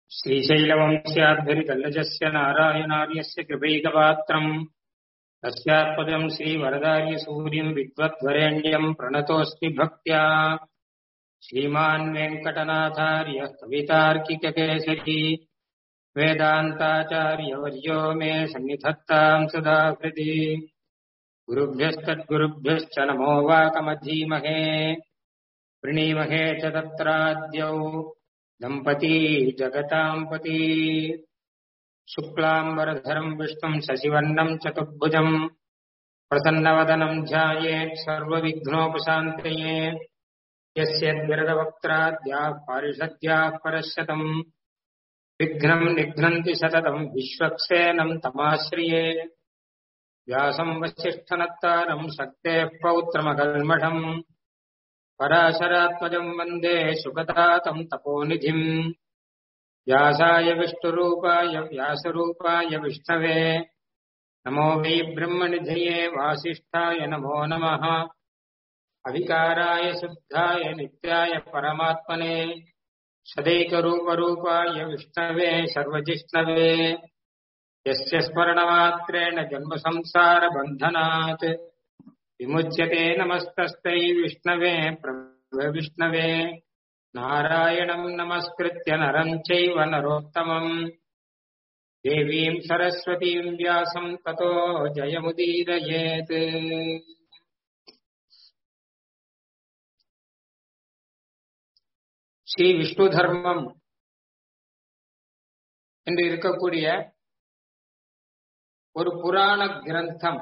श्रीशैलवंश्याद्धरितल्लजस्य नारायणार्यस्य कृपैकपात्रम् तस्यात्पदम् श्रीवरदार्यसूर्यम् विद्वद्वरेण्यम् प्रणतोऽस्मि भक्त्या श्रीमान् वेङ्कटनाथार्यः कवितार्किककेसरी वेदान्ताचार्यवर्यो मे सन्निधत्ताम् सदा हृदि गुरुभ्यस्तद्गुरुभ्यश्च नमो वाकमधीमहे वृणीमहे च तत्राद्यौ दम्पती जगताम् पती शुक्लाम्बरधरम् विष्णुम् शशिवर्णम् चतुर्भुजम् प्रसन्नवदनम् ध्यायेत् सर्वविघ्नोपशान्तये यस्य द्विरदवक्त्राद्याः पारिषद्याः परशतम् विघ्नम् निघ्नन्ति सततम् विश्वक्सेनम् तमाश्रिये व्यासम् वसिष्ठनत्तारम् शक्तेः पौत्रमकल्मषम् पराशरात्मजम् वन्दे सुगतातम् तपोनिधिम् व्यासाय विष्णुरूपाय व्यासरूपाय विष्णवे नमो वै ब्रह्मनिधये वासिष्ठाय नमो नमः अविकाराय शुद्धाय नित्याय परमात्मने सदैकरूपरूपाय विष्णवे सर्वजिष्णवे यस्य स्मरणमात्रेण जन्मसंसारबन्धनात् विमुच्यते नमस्तस्मै विष्णवे विष्णवे नारायणम् नमस्कृत्य नरम् चैव नरोत्तमम् देवीम् सरस्वतीम् व्यासम् ततो जयमुदीरयेत् ஸ்ரீ விஷ்ணு தர்மம் என்று இருக்கக்கூடிய ஒரு புராண கிரந்தம்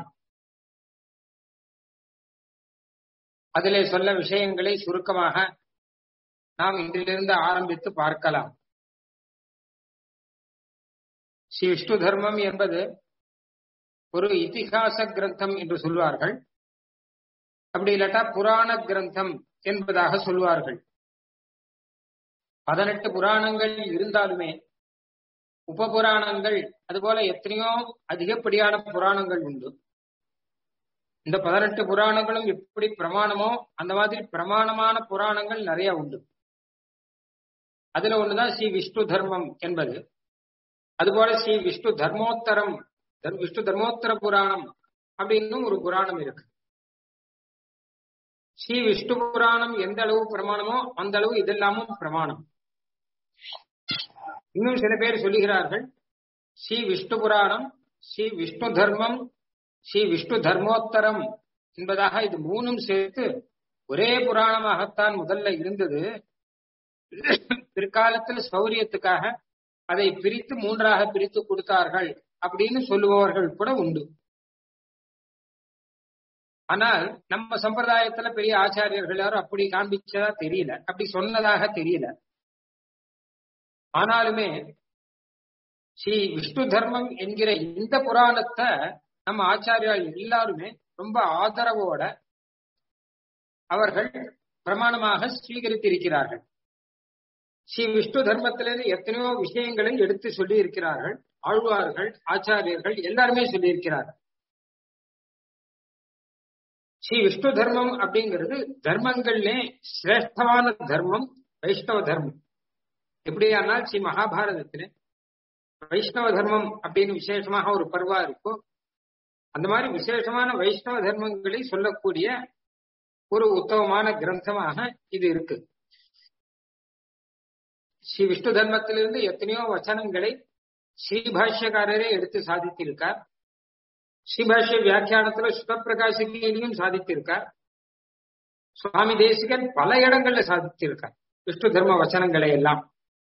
அதிலே சொல்ல விஷயங்களை சுருக்கமாக நாம் இன்றிலிருந்து ஆரம்பித்து பார்க்கலாம் ஸ்ரீ விஷ்ணு தர்மம் என்பது ஒரு இத்திகாச கிரந்தம் என்று சொல்வார்கள் அப்படி இல்லாட்டா புராண கிரந்தம் என்பதாக சொல்வார்கள் பதினெட்டு புராணங்கள் இருந்தாலுமே உப புராணங்கள் அதுபோல எத்தனையோ அதிகப்படியான புராணங்கள் உண்டு இந்த பதினெட்டு புராணங்களும் எப்படி பிரமாணமோ அந்த மாதிரி பிரமாணமான புராணங்கள் நிறைய உண்டு அதுல ஒண்ணுதான் ஸ்ரீ விஷ்ணு தர்மம் என்பது அதுபோல ஸ்ரீ விஷ்ணு தர்மோத்தரம் விஷ்ணு தர்மோத்தர புராணம் அப்படின்னு ஒரு புராணம் இருக்கு ஸ்ரீ விஷ்ணு புராணம் எந்த அளவு பிரமாணமோ அந்த அளவு இதெல்லாமும் பிரமாணம் இன்னும் சில பேர் சொல்லுகிறார்கள் ஸ்ரீ விஷ்ணு புராணம் ஸ்ரீ விஷ்ணு தர்மம் ஸ்ரீ விஷ்ணு தர்மோத்தரம் என்பதாக இது மூணும் சேர்த்து ஒரே புராணமாகத்தான் முதல்ல இருந்தது பிற்காலத்தில் சௌரியத்துக்காக அதை பிரித்து மூன்றாக பிரித்து கொடுத்தார்கள் அப்படின்னு சொல்லுபவர்கள் கூட உண்டு ஆனால் நம்ம சம்பிரதாயத்துல பெரிய ஆச்சாரியர்கள் யாரும் அப்படி காண்பிச்சதா தெரியல அப்படி சொன்னதாக தெரியல ஆனாலுமே ஸ்ரீ விஷ்ணு தர்மம் என்கிற இந்த புராணத்தை நம்ம ஆச்சாரியால் எல்லாருமே ரொம்ப ஆதரவோட அவர்கள் பிரமாணமாக ஸ்வீகரித்திருக்கிறார்கள் ஸ்ரீ விஷ்ணு தர்மத்திலிருந்து எத்தனையோ விஷயங்களை எடுத்து சொல்லி இருக்கிறார்கள் ஆழ்வார்கள் ஆச்சாரியர்கள் எல்லாருமே சொல்லியிருக்கிறார்கள் ஸ்ரீ விஷ்ணு தர்மம் அப்படிங்கிறது தர்மங்கள்லே சிரேஷ்டமான தர்மம் வைஷ்ணவ தர்மம் எப்படியானால் ஸ்ரீ மகாபாரதத்திலே வைஷ்ணவ தர்மம் அப்படின்னு விசேஷமாக ஒரு பருவா இருக்கும் அந்த மாதிரி விசேஷமான வைஷ்ணவ தர்மங்களை சொல்லக்கூடிய ஒரு உத்தமமான கிரந்தமாக இது இருக்கு ஸ்ரீ விஷ்ணு தர்மத்திலிருந்து எத்தனையோ வச்சனங்களை ஸ்ரீபாஷ்யக்காரரே எடுத்து சாதித்திருக்கார் ஸ்ரீபாஷ்ய வியாக்கியானத்துல சுகப்பிரகாசிகையிலையும் சாதித்திருக்கார் சுவாமி தேசிகன் பல இடங்கள்ல சாதித்திருக்கார் விஷ்ணு தர்ம வச்சனங்களை எல்லாம்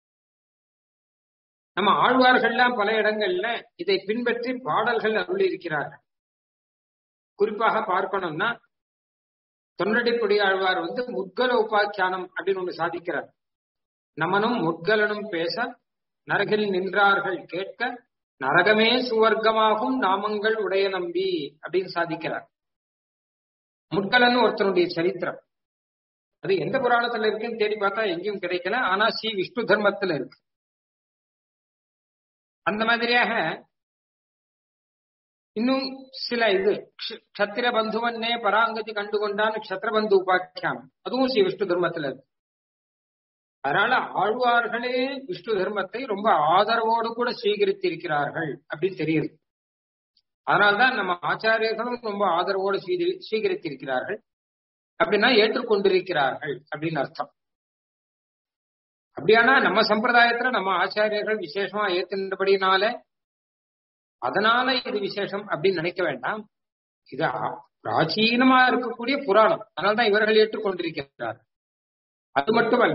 நம்ம ஆழ்வார்கள்லாம் பல இடங்கள்ல இதை பின்பற்றி பாடல்கள் அருளி இருக்கிறார்கள் குறிப்பாக பார்க்கணும்னா தொன்னடிப்பொடி ஆழ்வார் வந்து முத்கல உபாக்கியானம் அப்படின்னு ஒண்ணு சாதிக்கிறார் நமனும் முட்கலனும் பேச நரகில் நின்றார்கள் கேட்க நரகமே சுவர்க்கமாகும் நாமங்கள் உடைய நம்பி அப்படின்னு சாதிக்கிறார் முட்கலன் ஒருத்தனுடைய சரித்திரம் அது எந்த புராணத்துல இருக்குன்னு தேடி பார்த்தா எங்கேயும் கிடைக்கல ஆனா ஸ்ரீ விஷ்ணு தர்மத்துல இருக்கு அந்த மாதிரியாக இன்னும் சில இது க்ஷத்திர பந்துவன்னே பராங்கதி கண்டுகொண்டான் க்ஷத்திரபந்து உபாக்கியானம் அதுவும் ஸ்ரீ விஷ்ணு தர்மத்துல இருக்கு அதனால ஆழ்வார்களே விஷ்ணு தர்மத்தை ரொம்ப ஆதரவோடு கூட ஸ்வீகரித்திருக்கிறார்கள் அப்படின்னு தெரியுது அதனால்தான் நம்ம ஆச்சாரியர்களும் ரொம்ப ஆதரவோடு ஸ்வீகரி- ஸ்வீகரித்திருக்கிறார்கள் அப்படின்னா ஏற்றுக்கொண்டிருக்கிறார்கள் அப்படின்னு அர்த்தம் அப்படியானா நம்ம சம்பிரதாயத்துல நம்ம ஆச்சாரியர்கள் விசேஷமா ஏத்துனபடினால அதனால இது விசேஷம் அப்படின்னு நினைக்க வேண்டாம் இது ஆ- பிராச்சீனமா இருக்கக்கூடிய புராணம் அதனால்தான் இவர்கள் ஏற்றுக்கொண்டிருக்கிறார் அது மட்டுமல்ல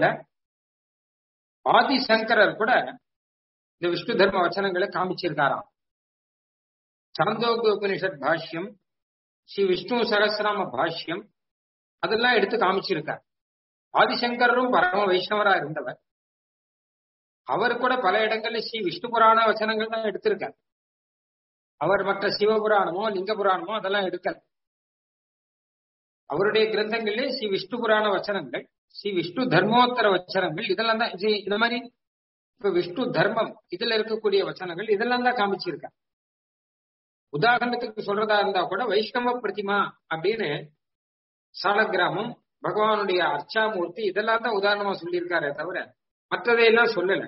ஆதிசங்கரர் கூட இந்த விஷ்ணு தர்ம வச்சனங்களை காமிச்சிருக்காராம் சாந்தோக உபனிஷத் பாஷ்யம் ஸ்ரீ விஷ்ணு சகசிராம பாஷ்யம் அதெல்லாம் எடுத்து காமிச்சிருக்கார் ஆதிசங்கரும் பரம வைஷ்ணவரா இருந்தவர் அவர் கூட பல இடங்கள்ல ஸ்ரீ விஷ்ணு புராண வச்சனங்கள் தான் எடுத்திருக்கார் அவர் மற்ற சிவபுராணமோ லிங்க புராணமோ அதெல்லாம் எடுக்கல அவருடைய கிரந்தங்களிலே ஸ்ரீ விஷ்ணு புராண வச்சனங்கள் ஸ்ரீ விஷ்ணு தர்மோத்தர வச்சனங்கள் இதெல்லாம் தான் இது இந்த மாதிரி இப்ப விஷ்ணு தர்மம் இதுல இருக்கக்கூடிய வச்சனங்கள் இதெல்லாம் தான் காமிச்சிருக்கார் உதாரணத்துக்கு சொல்றதா இருந்தா கூட வைஷ்ணவ பிரதிமா அப்படின்னு சாலக்கிராமம் பகவானுடைய அர்ச்சாமூர்த்தி இதெல்லாம் தான் உதாரணமா சொல்லியிருக்காரே தவிர மற்றதையெல்லாம் சொல்லல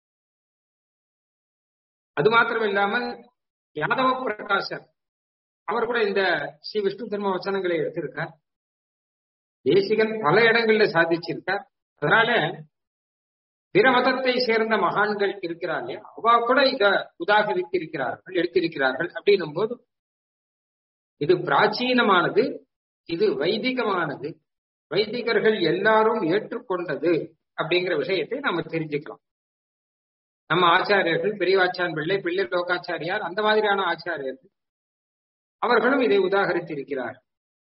அது மாத்திரம் இல்லாமல் யாதவ பிரகாசர் அவர் கூட இந்த ஸ்ரீ விஷ்ணு தர்ம வச்சனங்களை எடுத்திருக்கார் தேசிகன் பல இடங்கள்ல சாதிச்சிருக்கார் அதனால பிற மதத்தை சேர்ந்த மகான்கள் இருக்கிறாங்க அவ கூட இத உதாகரித்திருக்கிறார்கள் எடுத்திருக்கிறார்கள் அப்படின்னும் போது இது பிராச்சீனமானது இது வைதிகமானது வைதிகர்கள் எல்லாரும் ஏற்றுக்கொண்டது அப்படிங்கிற விஷயத்தை நாம தெரிஞ்சுக்கலாம் நம்ம ஆச்சாரியர்கள் பெரியவாச்சான் பிள்ளை பிள்ளை லோகாச்சாரியார் அந்த மாதிரியான ஆச்சாரியர்கள் அவர்களும் இதை உதாகரித்திருக்கிறார்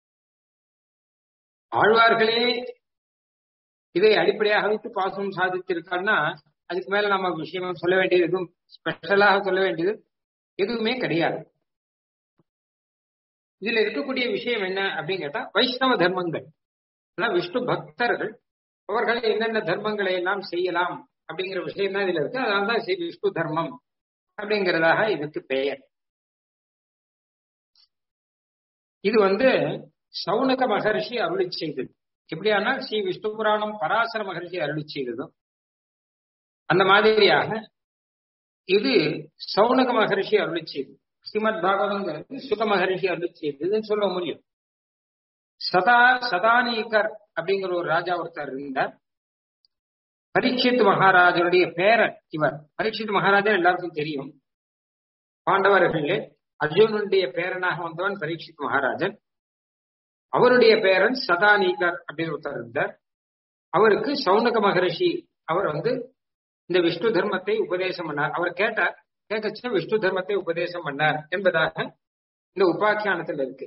ஆழ்வார்களே இதை அடிப்படையாக வைத்து பாசம் சாதித்திருக்காருன்னா அதுக்கு மேல நம்ம விஷயம் சொல்ல வேண்டியது எதுவும் ஸ்பெஷலாக சொல்ல வேண்டியது எதுவுமே கிடையாது இதுல இருக்கக்கூடிய விஷயம் என்ன அப்படின்னு கேட்டா வைஷ்ணவ தர்மங்கள் அதான் விஷ்ணு பக்தர்கள் அவர்கள் என்னென்ன தர்மங்களை எல்லாம் செய்யலாம் அப்படிங்கிற விஷயம் தான் இதுல இருக்கு அதனால தான் ஸ்ரீ விஷ்ணு தர்மம் அப்படிங்கிறதாக இதுக்கு பெயர் இது வந்து சவுனக மகர்ஷி அருளி செய்தது எப்படியானால் ஸ்ரீ விஷ்ணு புராணம் பராசர மகர்ஷி அருளி செய்ததும் அந்த மாதிரியாக இது சவுனக மகர்ஷி அருளி செய்தது ஸ்ரீமத் பாகவதங்கிறது சுக மகர்ஷி அருளி செய்ததுன்னு சொல்ல முடியும் சதா சதானீகர் அப்படிங்கிற ஒரு ராஜா ஒருத்தர் இருந்தார் பரீட்சித் மகாராஜருடைய பேரன் இவர் பரீட்சித் மகாராஜா எல்லாருக்கும் தெரியும் பாண்டவர்களே அர்ஜுனுடைய பேரனாக வந்தவன் பரீட்சித் மகாராஜன் அவருடைய பேரன் சதானீகர் அப்படின்னு ஒருத்தர் இருந்தார் அவருக்கு சவுனக மகரிஷி அவர் வந்து இந்த விஷ்ணு தர்மத்தை உபதேசம் பண்ணார் அவர் கேட்டார் கேட்கச்ச விஷ்ணு தர்மத்தை உபதேசம் பண்ணார் என்பதாக இந்த உபாக்கியானத்தில் இருக்கு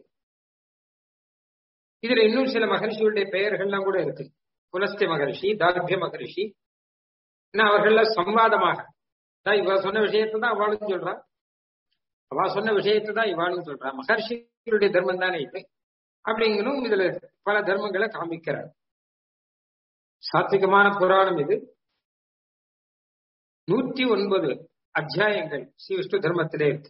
இதுல இன்னும் சில மகர்ஷிகளுடைய பெயர்கள்லாம் கூட இருக்கு புலஸ்திய மகரிஷி தார்பிய மகரிஷி ஏன்னா அவர்கள்லாம் சம்வாதமாக தான் இவ சொன்ன விஷயத்தை தான் அவளும் சொல்றா அவ சொன்ன விஷயத்தை தான் இவாளும் சொல்றா மகர்ஷிகளுடைய தர்மம் தானே இது அப்படிங்கிறதும் இதுல பல தர்மங்களை காமிக்கிறார் சாத்விகமான புராணம் இது நூற்றி ஒன்பது அத்தியாயங்கள் ஸ்ரீ விஷ்ணு தர்மத்திலே இருக்கு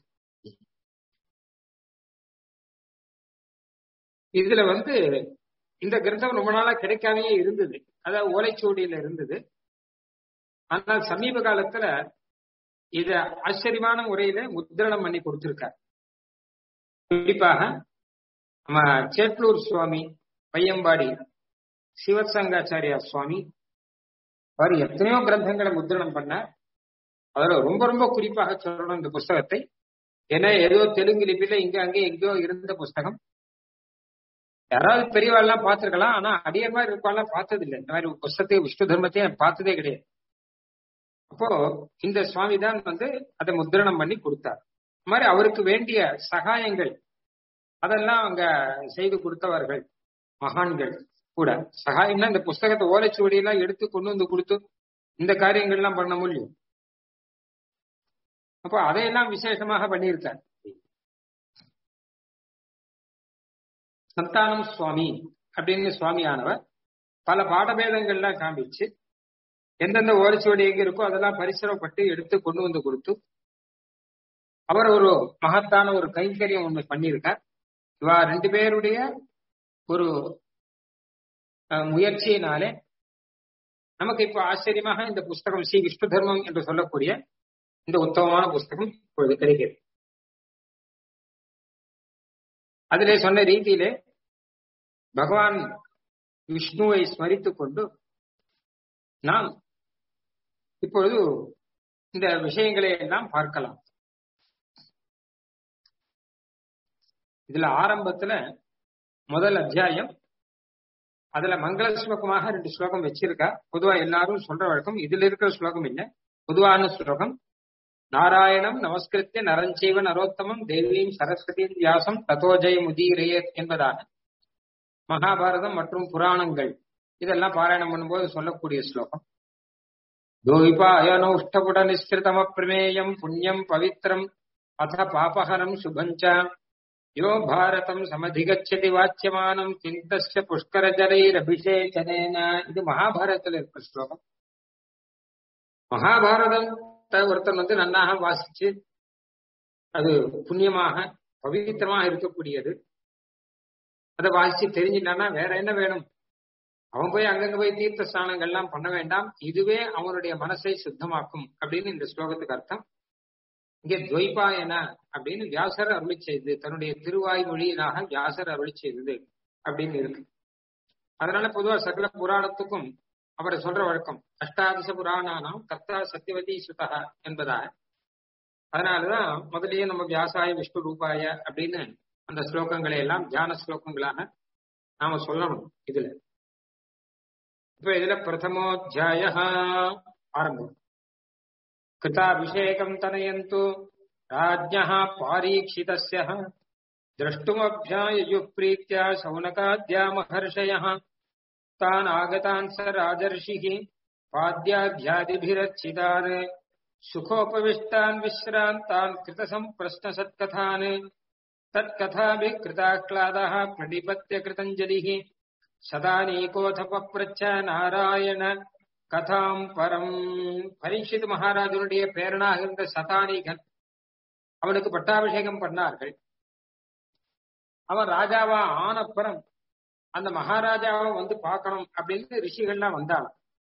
இதுல வந்து இந்த கிரந்தம் ரொம்ப நாளா கிடைக்காமையே இருந்தது அதாவது ஓலைச்சுவடியில இருந்தது ஆனால் சமீப காலத்துல இத ஆச்சரியமான முறையில முத்திரணம் பண்ணி கொடுத்திருக்கார் குறிப்பாக நம்ம சேட்லூர் சுவாமி பையம்பாடி சிவசங்காச்சாரியா சுவாமி அவர் எத்தனையோ கிரந்தங்களை முத்திரணம் பண்ண அதுல ரொம்ப ரொம்ப குறிப்பாக சொல்லணும் இந்த புஸ்தகத்தை ஏன்னா ஏதோ தெலுங்கு லிபியில இங்க அங்கே எங்கேயோ இருந்த புஸ்தகம் யாராவது பெரியவாள்லாம் பார்த்திருக்கலாம் ஆனா அடியர் மாதிரி இருப்பாள்லாம் பார்த்தது இல்லை இந்த மாதிரி புஸ்தகத்தை விஷ்ணு தர்மத்தையும் பார்த்ததே கிடையாது அப்போ இந்த சுவாமி தான் வந்து அதை முத்திரணம் பண்ணி கொடுத்தார் இந்த மாதிரி அவருக்கு வேண்டிய சகாயங்கள் அதெல்லாம் அங்க செய்து கொடுத்தவர்கள் மகான்கள் கூட சகாயம்னா இந்த புஸ்தகத்தை ஓலைச்சுவடியெல்லாம் எடுத்து கொண்டு வந்து கொடுத்து இந்த காரியங்கள்லாம் பண்ண முடியும் அப்போ அதையெல்லாம் விசேஷமாக பண்ணியிருக்கார் சந்தானம் சுவாமி அப்படின்னு சுவாமியானவர் பல பாடபேதங்கள்லாம் காமிச்சு எந்தெந்த ஓலைச்சுவடி எங்க இருக்கோ அதெல்லாம் பரிசிரமப்பட்டு எடுத்து கொண்டு வந்து கொடுத்து அவர் ஒரு மகத்தான ஒரு கைங்கரியம் ஒண்ணு பண்ணியிருக்கார் இவா ரெண்டு பேருடைய ஒரு முயற்சியினாலே நமக்கு இப்ப ஆச்சரியமாக இந்த புஸ்தகம் ஸ்ரீ விஷ்ணு தர்மம் என்று சொல்லக்கூடிய இந்த உத்தமமான புஸ்தகம் இப்பொழுது கிடைக்கிறது அதிலே சொன்ன ரீதியிலே பகவான் விஷ்ணுவை ஸ்மரித்துக் கொண்டு நாம் இப்பொழுது இந்த விஷயங்களை எல்லாம் பார்க்கலாம் இதுல ஆரம்பத்துல முதல் அத்தியாயம் அதுல மங்கள ஸ்லோகமாக ரெண்டு ஸ்லோகம் வச்சிருக்கா பொதுவா எல்லாரும் சொல்ற வழக்கம் இதுல இருக்கிற ஸ்லோகம் இல்ல பொதுவான ஸ்லோகம் நாராயணம் நமஸ்கிருத்திய நரஞ்சைவ நரோத்தமம் தேவியும் சரஸ்வதியும் வியாசம் ததோஜய முதீரையத் என்பதாக மகாபாரதம் மற்றும் புராணங்கள் இதெல்லாம் பாராயணம் பண்ணும்போது சொல்லக்கூடிய ஸ்லோகம் தோவிபாயனோஷ்டபுட நிஸ்கிருதம பிரமேயம் புண்ணியம் பவித்ரம் அத பாபஹரம் சுபஞ்ச யோ பாரதம் சமதிகச்சதி வாச்சியமானம் சிந்தஸ்ய புஷ்கர ஜலைரபிஷேச்சனேன இது மகாபாரதத்துல இருக்கிற ஸ்லோகம் மகாபாரதத்தை ஒருத்தன் வந்து நன்னாக வாசிச்சு அது புண்ணியமாக பவித்திரமாக இருக்கக்கூடியது அதை வாசிச்சு தெரிஞ்சிட்டான்னா வேற என்ன வேணும் அவன் போய் அங்கங்க போய் தீர்த்த ஸ்நானங்கள்லாம் பண்ண வேண்டாம் இதுவே அவனுடைய மனசை சுத்தமாக்கும் அப்படின்னு இந்த ஸ்லோகத்துக்கு அர்த்தம் இங்கே துவைபாயன அப்படின்னு வியாசர் அருளி செய்தது தன்னுடைய திருவாய் மொழியினாக வியாசர் அருளி செய்தது அப்படின்னு இருக்கு அதனால பொதுவா சகல புராணத்துக்கும் அவரை சொல்ற வழக்கம் அஷ்டாதச புராணானாம் கர்த்தா சத்தியவதி சுதா என்பதாக அதனாலதான் முதலியே நம்ம வியாசாய விஷ்ணு ரூபாய அப்படின்னு அந்த ஸ்லோகங்களை எல்லாம் தியான ஸ்லோகங்களாக நாம சொல்லணும் இதுல இப்ப இதுல பிரதமோத்தியாய ஆரம்பம் கிருதாபிஷேகம் தனயந்து ராஜ்ய பாரீட்சிதஸ்ய द्रष्टुमभ्याययुः प्रीत्या शौनकाद्या महर्षयः तान् आगतान् स राजर्षिः पाद्याध्यादिभिरर्चितान् सुखोपविष्टान् विश्रान्तान् कृतसम्प्रश्नसत्कथान् तत्कथाभिः कृताह्लादः प्रणिपत्य कृतञ्जलिः सदानीकोऽथ पप्रच्छ நாராயண கதாம் பரம் பரீட்சித் மகாராஜனுடைய பேரனாக இருந்த சதானிகன் அவனுக்கு பட்டாபிஷேகம் பண்ணார்கள் அவன் ராஜாவா ஆனப்புறம் அந்த மகாராஜாவை வந்து பார்க்கணும் அப்படின்னு ரிஷிகள்லாம் வந்தாங்க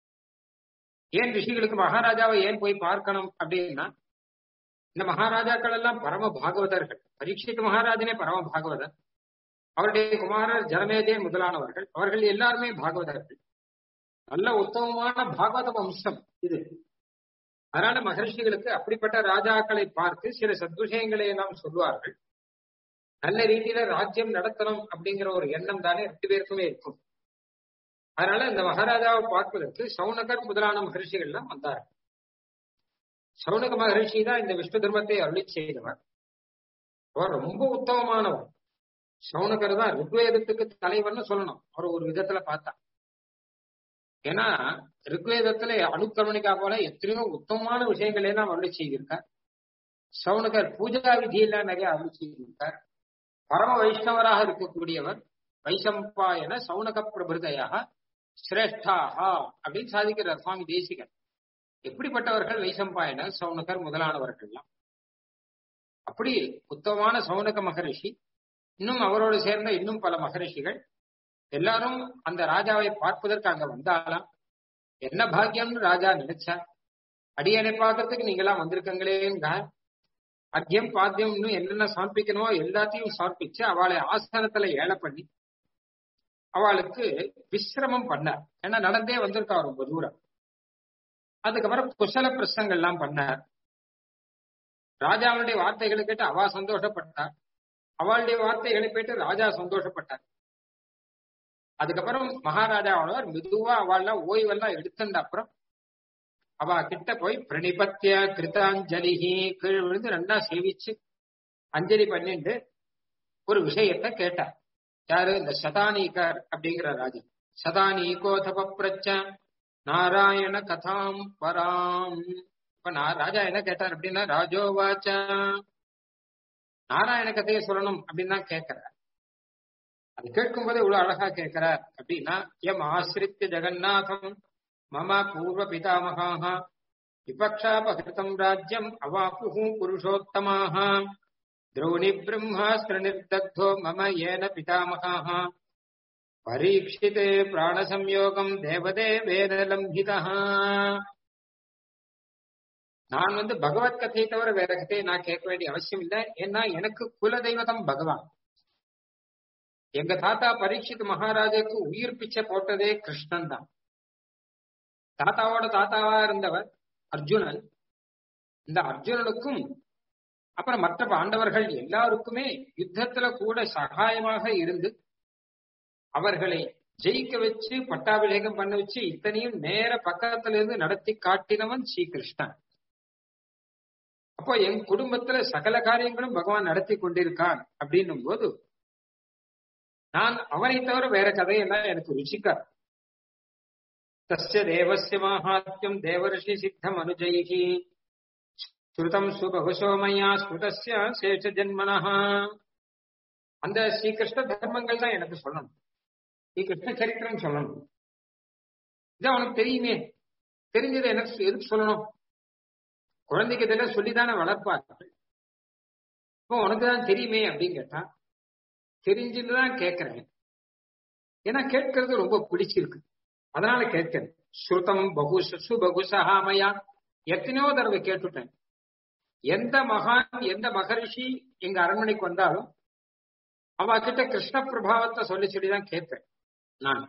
ஏன் ரிஷிகளுக்கு மகாராஜாவை ஏன் போய் பார்க்கணும் அப்படின்னா இந்த மகாராஜாக்கள் எல்லாம் பரம பாகவதர்கள் பரீட்சித் மகாராஜனே பரம பாகவதர் அவருடைய குமாரர் ஜனமேதே முதலானவர்கள் அவர்கள் எல்லாருமே பாகவதர்கள் நல்ல உத்தமமான பாகவத வம்சம் இது அதனால மகர்ஷிகளுக்கு அப்படிப்பட்ட ராஜாக்களை பார்த்து சில சத்விஷயங்களை எல்லாம் சொல்வார்கள் நல்ல ரீதியில ராஜ்யம் நடத்தணும் அப்படிங்கிற ஒரு எண்ணம் தானே ரெண்டு பேருக்குமே இருக்கும் அதனால இந்த மகாராஜாவை பார்ப்பதற்கு சவுனகர் முதலான மகர்ஷிகள் எல்லாம் வந்தார்கள் சவுனக மகர்ஷி தான் இந்த விஷ்ணு தர்மத்தை அருளி செய்தவர் அவர் ரொம்ப உத்தமமானவர் சவுனகர் தான் ரிக்வேதத்துக்கு தலைவர்னு சொல்லணும் அவர் ஒரு விதத்துல பார்த்தா ஏன்னா ரிக்வேதத்துல அணுக்கருணிக்கா போல எத்தனையோ உத்தமமான விஷயங்களை எல்லாம் அருளி செய்திருக்கார் சவுனகர் பூஜா விதியெல்லாம் நிறைய அருளி செய்திருக்கார் பரம வைஷ்ணவராக இருக்கக்கூடியவர் வைசம்பாயன சவுனக பிரபிருதையாக சிரேஷ்டாஹா அப்படின்னு சாதிக்கிறார் சுவாமி தேசிகன் எப்படிப்பட்டவர்கள் வைசம்பாயன சவுனகர் முதலானவர்கள்லாம் அப்படி உத்தமமான சவுனக மகரிஷி இன்னும் அவரோடு சேர்ந்த இன்னும் பல மகரிஷிகள் எல்லாரும் அந்த ராஜாவை பார்ப்பதற்கு அங்க வந்தாலாம் என்ன பாக்கியம்னு ராஜா நினைச்சா அடியனை பார்க்கறதுக்கு நீங்க எல்லாம் வந்திருக்கங்களேங்க அத்தியம் பாத்தியம் இன்னும் என்னென்ன சமர்ப்பிக்கணுமோ எல்லாத்தையும் சமர்ப்பிச்சு அவளை ஆசனத்துல ஏழை பண்ணி அவளுக்கு விசிரமம் பண்ணார் ஏன்னா நடந்தே வந்திருக்கா ரொம்ப தூரம் அதுக்கப்புறம் குசல பிரசங்கள்லாம் பண்ணார் ராஜாவுடைய வார்த்தைகளை கேட்டு அவ சந்தோஷப்பட்டார் அவளுடைய வார்த்தைகளை கேட்டு ராஜா சந்தோஷப்பட்டார் அதுக்கப்புறம் மகாராஜாவோட மெதுவா அவள்லாம் ஓய்வெல்லாம் எடுத்துட்ட அப்புறம் அவ கிட்ட போய் பிரணிபத்திய கிருதாஞ்சலி கீழ் விழுந்து ரெண்டா சேவிச்சு அஞ்சலி பண்ணிட்டு ஒரு விஷயத்த கேட்டார் யாரு இந்த சதானீகர் அப்படிங்கிற ராஜா சதானீகோதப பிரச்ச நாராயண கதாம் பராம் இப்ப நான் ராஜா என்ன கேட்டார் அப்படின்னா ராஜோவாச்ச நாராயண கதையை சொல்லணும் அப்படின்னு தான் கேட்கிறார் அது கேட்கும் போது இவ்வளவு அழகா கேட்கிறார் அப்படின்னா எம் ஆசிரித்த ஜெகநாதம் மம பூர்வ பிதாமகாக விபக்ஷாபகிருதம் ராஜ்யம் அவாப்புஹு புருஷோத்தமாக द्रोणि ब्रह्मास्त्र निर्दग्धो मम येन पितामहाः பரீட்சிதே பிராணசம்யோகம் தேவதேவேன லம்பிதா நான் வந்து பகவத் கதையை தவிர வேற கதையை நான் கேட்க வேண்டிய அவசியம் இல்லை ஏன்னா எனக்கு குல தெய்வதம் பகவான் எங்க தாத்தா பரீட்சித் மகாராஜாக்கு உயிர் பிச்சை போட்டதே கிருஷ்ணன் தான் தாத்தாவோட தாத்தாவா இருந்தவர் அர்ஜுனன் இந்த அர்ஜுனனுக்கும் அப்புறம் மற்ற பாண்டவர்கள் எல்லாருக்குமே யுத்தத்துல கூட சகாயமாக இருந்து அவர்களை ஜெயிக்க வச்சு பட்டாபிஷேகம் பண்ண வச்சு இத்தனையும் நேர பக்கத்துல இருந்து நடத்தி காட்டினவன் ஸ்ரீகிருஷ்ணன் அப்போ என் குடும்பத்துல சகல காரியங்களும் பகவான் நடத்தி கொண்டிருக்கான் அப்படின்னும் போது நான் அவனை தவிர வேற கதையெல்லாம் எனக்கு ருச்சிக்கார் தஸ்ய தேவசிய மாஹாத்யம் தேவரிஷி சித்தம் அனுஜயிகி ஸ்ருதம் சுபகுசோ மயா ஸ்ருதஸ்ய சேஷ ஜென்மனஹா அந்த ஸ்ரீகிருஷ்ண தர்மங்கள் தான் எனக்கு சொல்லணும் ஸ்ரீகிருஷ்ண சரித்திரம் சொல்லணும் இது அவனுக்கு தெரியுமே தெரிஞ்சது எனக்கு எதுக்கு சொல்லணும் குழந்தைக்கு இதெல்லாம் சொல்லிதானே வளர்ப்பார்கள் இப்போ உனக்கு தான் தெரியுமே அப்படின்னு கேட்டா தெரிஞ்சுட்டு தான் கேட்கிறேன் ஏன்னா கேட்கறது ரொம்ப பிடிச்சிருக்கு அதனால கேட்கிறேன் ஸ்ருதம் பகுசு பகுசஹாமயா எத்தனையோ தடவை கேட்டுட்டேன் எந்த மகான் எந்த மகரிஷி எங்க அரண்மனைக்கு வந்தாலும் அவ கிட்ட கிருஷ்ண பிரபாவத்தை சொல்லி சொல்லிதான் கேட்பேன் நான்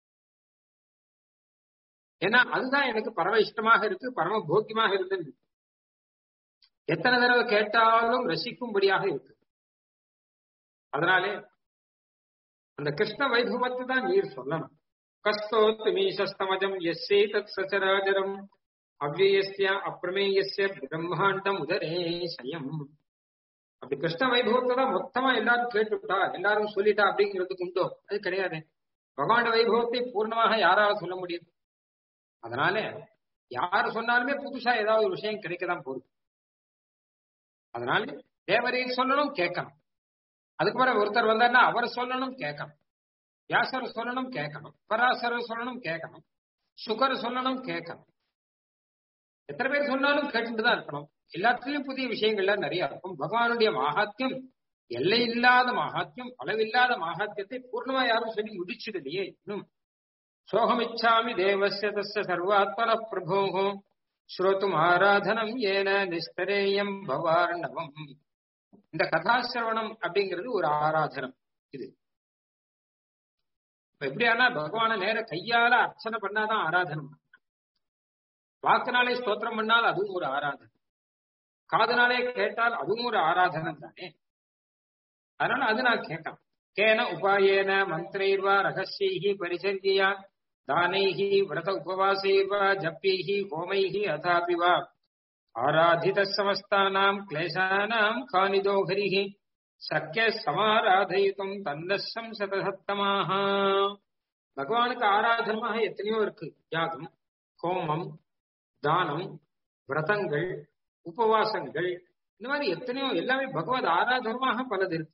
ஏன்னா அதுதான் எனக்கு பரம இஷ்டமாக இருக்கு பரம போக்கியமாக இருந்தது எத்தனை தடவை கேட்டாலும் ரசிக்கும்படியாக இருக்கு அதனாலே அந்த கிருஷ்ண வைபவத்தை தான் நீர் சொல்லணும் கஸ்தோத்து மீசஸ்தமஜம் எஸ்ஸே தத் சச்சராஜரம் அவ்வியஸ்ய அப்பிரமேயஸ்ய பிரம்மாண்டம் உதரே சயம் அப்படி கிருஷ்ண வைபவத்தை தான் மொத்தமா எல்லாரும் கேட்டுட்டா எல்லாரும் சொல்லிட்டா அப்படிங்கிறதுக்கு உண்டோ அது கிடையாது பகவான வைபவத்தை பூர்ணமாக யாரால சொல்ல முடியும் அதனால யாரு சொன்னாலுமே புதுசா ஏதாவது ஒரு விஷயம் கிடைக்கதான் போகுது அதனால தேவரையும் சொல்லணும் கேட்கணும் அதுக்கப்புறம் ஒருத்தர் வந்தாருன்னா அவர் சொல்லணும் கேட்கணும் வியாசர் சொல்லணும் கேட்கணும் பராசரர் சொல்லணும் கேட்கணும் சுகர் சொல்லணும் கேட்கணும் எத்தனை பேர் சொன்னாலும் கேட்டுட்டு தான் இருக்கணும் எல்லாத்துலயும் புதிய விஷயங்கள்லாம் நிறைய இருக்கும் பகவானுடைய மகாத்தியம் எல்லை இல்லாத மகாத்தியம் அளவில்லாத மகாத்தியத்தை பூர்ணமா யாரும் சொல்லி முடிச்சிடலையே இன்னும் சோகமிச்சாமி தேவசிய தஸ்ய சர்வாத்மன பிரபோகோ ஸ்ரோத்தும் ஆராதனம் ஏன நிஸ்தரேயம் பவார்ணவம் இந்த கதாசிரவணம் அப்படிங்கிறது ஒரு ஆராதனம் இது எப்படியானா பகவான நேர கையால அர்ச்சனை பண்ணாதான் ஆராதனம் வாக்குனாலே ஸ்தோத்திரம் பண்ணால் அதுவும் ஒரு ஆராதனை காதுனாலே கேட்டால் அதுவும் ஒரு ஆராதனம் தானே அதனால அது நான் கேட்கலாம் கேன உபாயேன மந்திரைர்வா ரகசியைஹி பரிசர்யா தானைஹி விரத உபவாசைர்வா ஜப்பியைஹி ஹோமைஹி அதாபி வா ஆராதித சமஸ்தானாம் கிளேசானாம் கானிதோ ஹரிஹி சக்கிய சமாராதயித்தும் தன்னசம் சதசத்தமாக பகவானுக்கு ஆராதனமாக எத்தனையோ இருக்கு யாகம் ஹோமம் தானம் விரதங்கள் உபவாசங்கள் இந்த மாதிரி எத்தனையோ எல்லாமே பகவத் ஆராதனமாக பலது இருக்கு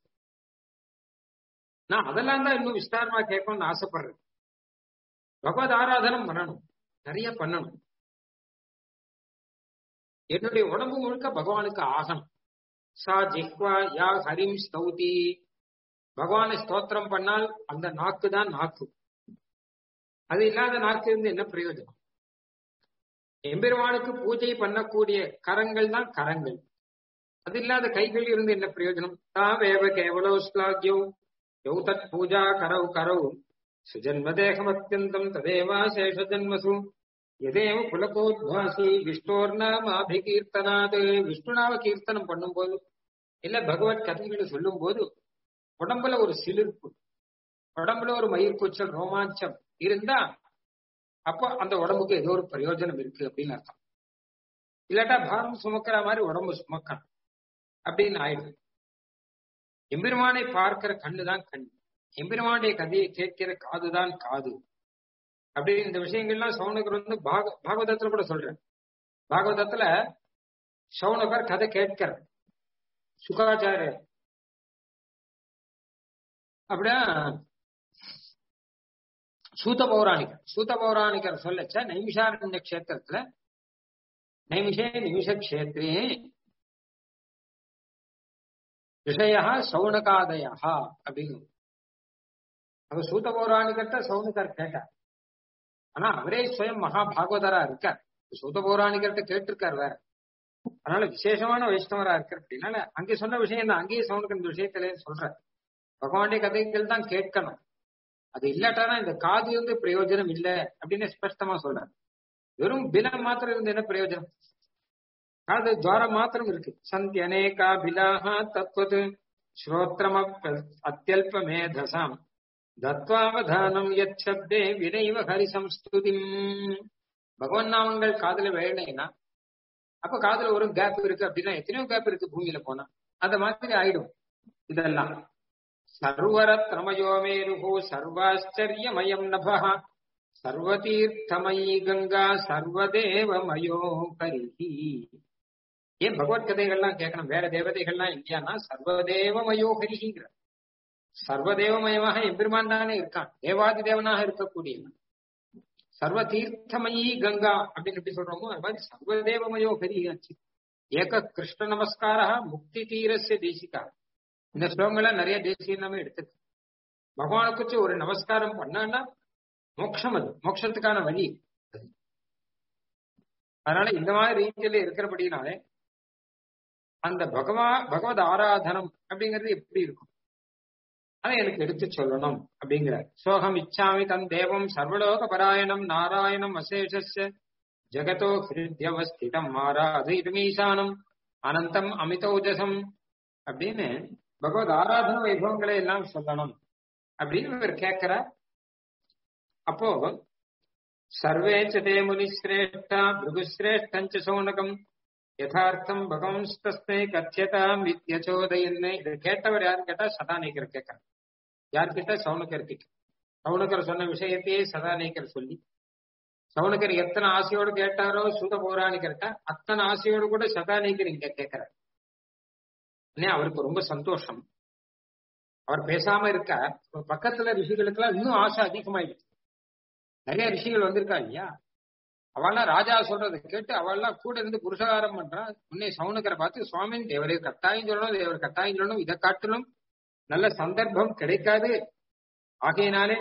நான் அதெல்லாம் தான் இன்னும் விஸ்தாரமா கேட்கணும்னு ஆசைப்படுறேன் பகவத் ஆராதனம் பண்ணணும் நிறைய பண்ணணும் என்னுடைய உடம்பு முழுக்க பகவானுக்கு ஆகணும் சா ஜிஹ்வா யா ஹரிம் ஸ்தௌதி பகவானை ஸ்தோத்திரம் பண்ணால் அந்த நாக்கு தான் நாக்கு அது இல்லாத நாக்கு இருந்து என்ன பிரயோஜனம் எம்பெருமானுக்கு பூஜை பண்ணக்கூடிய கரங்கள் தான் கரங்கள் அது இல்லாத கைகள் இருந்து என்ன பிரயோஜனம் தாவேவ கேவலோ ஸ்லாக்யோ யௌ தத் பூஜா கரவு கரவு சுஜன்மதேகமத்யந்தம் ததேவா சேஷ ஜன்மசு எதேவ புலகோத்வாசி விஷ்ணோர்நாமாபிகீர்த்தனாது விஷ்ணுநாம கீர்த்தனம் பண்ணும்போது இல்ல பகவத் கதைகளை சொல்லும் போது உடம்புல ஒரு சிலிர்ப்பு உடம்புல ஒரு மயிர்கூச்சல் ரோமாஞ்சம் இருந்தா அப்போ அந்த உடம்புக்கு ஏதோ ஒரு பிரயோஜனம் இருக்கு அப்படின்னு அர்த்தம் இல்லாட்டா பாரம் சுமக்கிற மாதிரி உடம்பு சுமக்கணும் அப்படின்னு ஆயிடுது எம்பெருமானை பார்க்கிற கண்ணுதான் கண் எம்பெருமானுடைய கதையை கேட்கிற காதுதான் காது அப்படி இந்த விஷயங்கள்லாம் சவுனகர் வந்து பாக பாகவதத்துல கூட சொல்றேன் பாகவதத்துல சவுனகர் கதை கேட்கிற சுகாச்சாரியர் அப்படியா சூத பௌராணிகர் சூத பௌராணிகர் சொல்லச்ச நைமிஷாரண்ய கஷேத்திரத்துல நைமிஷே நிமிஷ கஷேத்ரே விஷய சௌனகாதயா அப்படின்னு அவ சூத பௌராணிகர்கிட்ட சௌனகர் கேட்டார் ஆனா அவரே சுயம் மகா பாகவதரா இருக்கார் சூத பௌராணிகர்கிட்ட கேட்டிருக்கார் வேற அதனால விசேஷமான வைஷ்ணவரா இருக்கார் அப்படின்னால அங்கே சொன்ன விஷயம் தான் அங்கேயே சவுனுக்கு இந்த விஷயத்திலே சொல்ற பகவானுடைய கதைகள் தான் கேட்கணும் அது இல்லாட்டானா இந்த காது வந்து பிரயோஜனம் இல்லை அப்படின்னு ஸ்பஷ்டமா சொல்றாரு வெறும் பிலம் மாத்திரம் இருந்து என்ன பிரயோஜனம் காது துவாரம் மாத்திரம் இருக்கு சந்தி அநேகா பிலாக தத்வது ஸ்ரோத்திரம் அத்தியல்ப மேதசாம் தத்வாவதானம் யத் சப்தே விரைவ ஹரி சம்ஸ்துதிம் பகவன் நாமங்கள் காதுல வேலைனா அப்ப காதுல ஒரு கேப் இருக்கு அப்படின்னா எத்தனையோ கேப் இருக்கு பூமியில போனா அந்த மாதிரி ஆயிடும் இதெல்லாம் சர்வரத்னமயோ மேருகோ சர்வாச்சரியமயம் நபா சர்வதீர்த்தமயி கங்கா சர்வதேவமயோ கரிஹி ஏன் பகவத்கதைகள்லாம் கேட்கணும் வேற தேவதைகள்லாம் இல்லையானா சர்வதேவமயோ ஹரிஹிங்கிற சர்வதேவமயமாக எம்பெருமான் தானே இருக்கான் தேவாதி தேவனாக இருக்கக்கூடியவன் சர்வ தீர்த்தமயி கங்கா அப்படின்னு எப்படி சொல்றோமோ அது மாதிரி சர்வதேவமயோ ஹரிஹி ஏக கிருஷ்ண நமஸ்காரா முக்தி தீரஸ்ய தேசிகா இந்த ஸ்லோகங்கள நிறைய தேசியம் எல்லாமே எடுத்துருக்கு பகவானுக்கு ஒரு நமஸ்காரம் பண்ணான்னா மோட்சம் அது மோட்சத்துக்கான வழி அதனால இந்த மாதிரி ரீதியில இருக்கிறபடினாலே அந்த பகவா பகவத் ஆராதனம் அப்படிங்கிறது எப்படி இருக்கும் அதை எனக்கு எடுத்து சொல்லணும் அப்படிங்கிறார் சோகம் இச்சாமி தன் தேவம் சர்வலோக பராயணம் நாராயணம் அசேஷஸ்ய ஜெகதோ ஹிருத்யவஸ்திதம் ஆராது இதுமீசானம் அனந்தம் அமிதோஜசம் அப்படின்னு பகவத் ஆராதன வைபவங்களை எல்லாம் சொல்லணும் அப்படின்னு இவர் கேட்கிறார் அப்போ சர்வே சதே முனிஸ்ரேஷ்டா பிருகுஸ்ரேஷ்டஞ்ச சௌனகம் யதார்த்தம் பகவன்ஸ்தஸ்மை கத்தியதாம் வித்யச்சோதயன்னு இதை கேட்டவர் யாருன்னு கேட்டா சதாநேக்கர் கேட்கிறார் யார்கிட்ட சவுனகர் கிட்ட சவுனகர் சொன்ன விஷயத்தையே சதாநேக்கர் சொல்லி சவுனகர் எத்தனை ஆசையோடு கேட்டாரோ சுத பௌராணிகர்கிட்ட அத்தனை ஆசையோடு கூட சதாநேக்கர் இங்க கேட்கிறார் அவருக்கு ரொம்ப சந்தோஷம் அவர் பேசாம இருக்க பக்கத்துல ரிஷிகளுக்கு எல்லாம் இன்னும் ஆசை அதிகமாயிடுச்சு நிறைய ரிஷிகள் வந்திருக்கா இல்லையா அவள்லாம் ராஜா சொல்றதை கேட்டு அவள்லாம் கூட இருந்து புருஷகாரம் பண்றா உன்னை சவுனக்கரை பார்த்து சுவாமின் தேவரே கட்டாயம் சொல்லணும் தேவர் கட்டாயம் சொல்லணும் இதை காட்டிலும் நல்ல சந்தர்ப்பம் கிடைக்காது ஆகையினாலே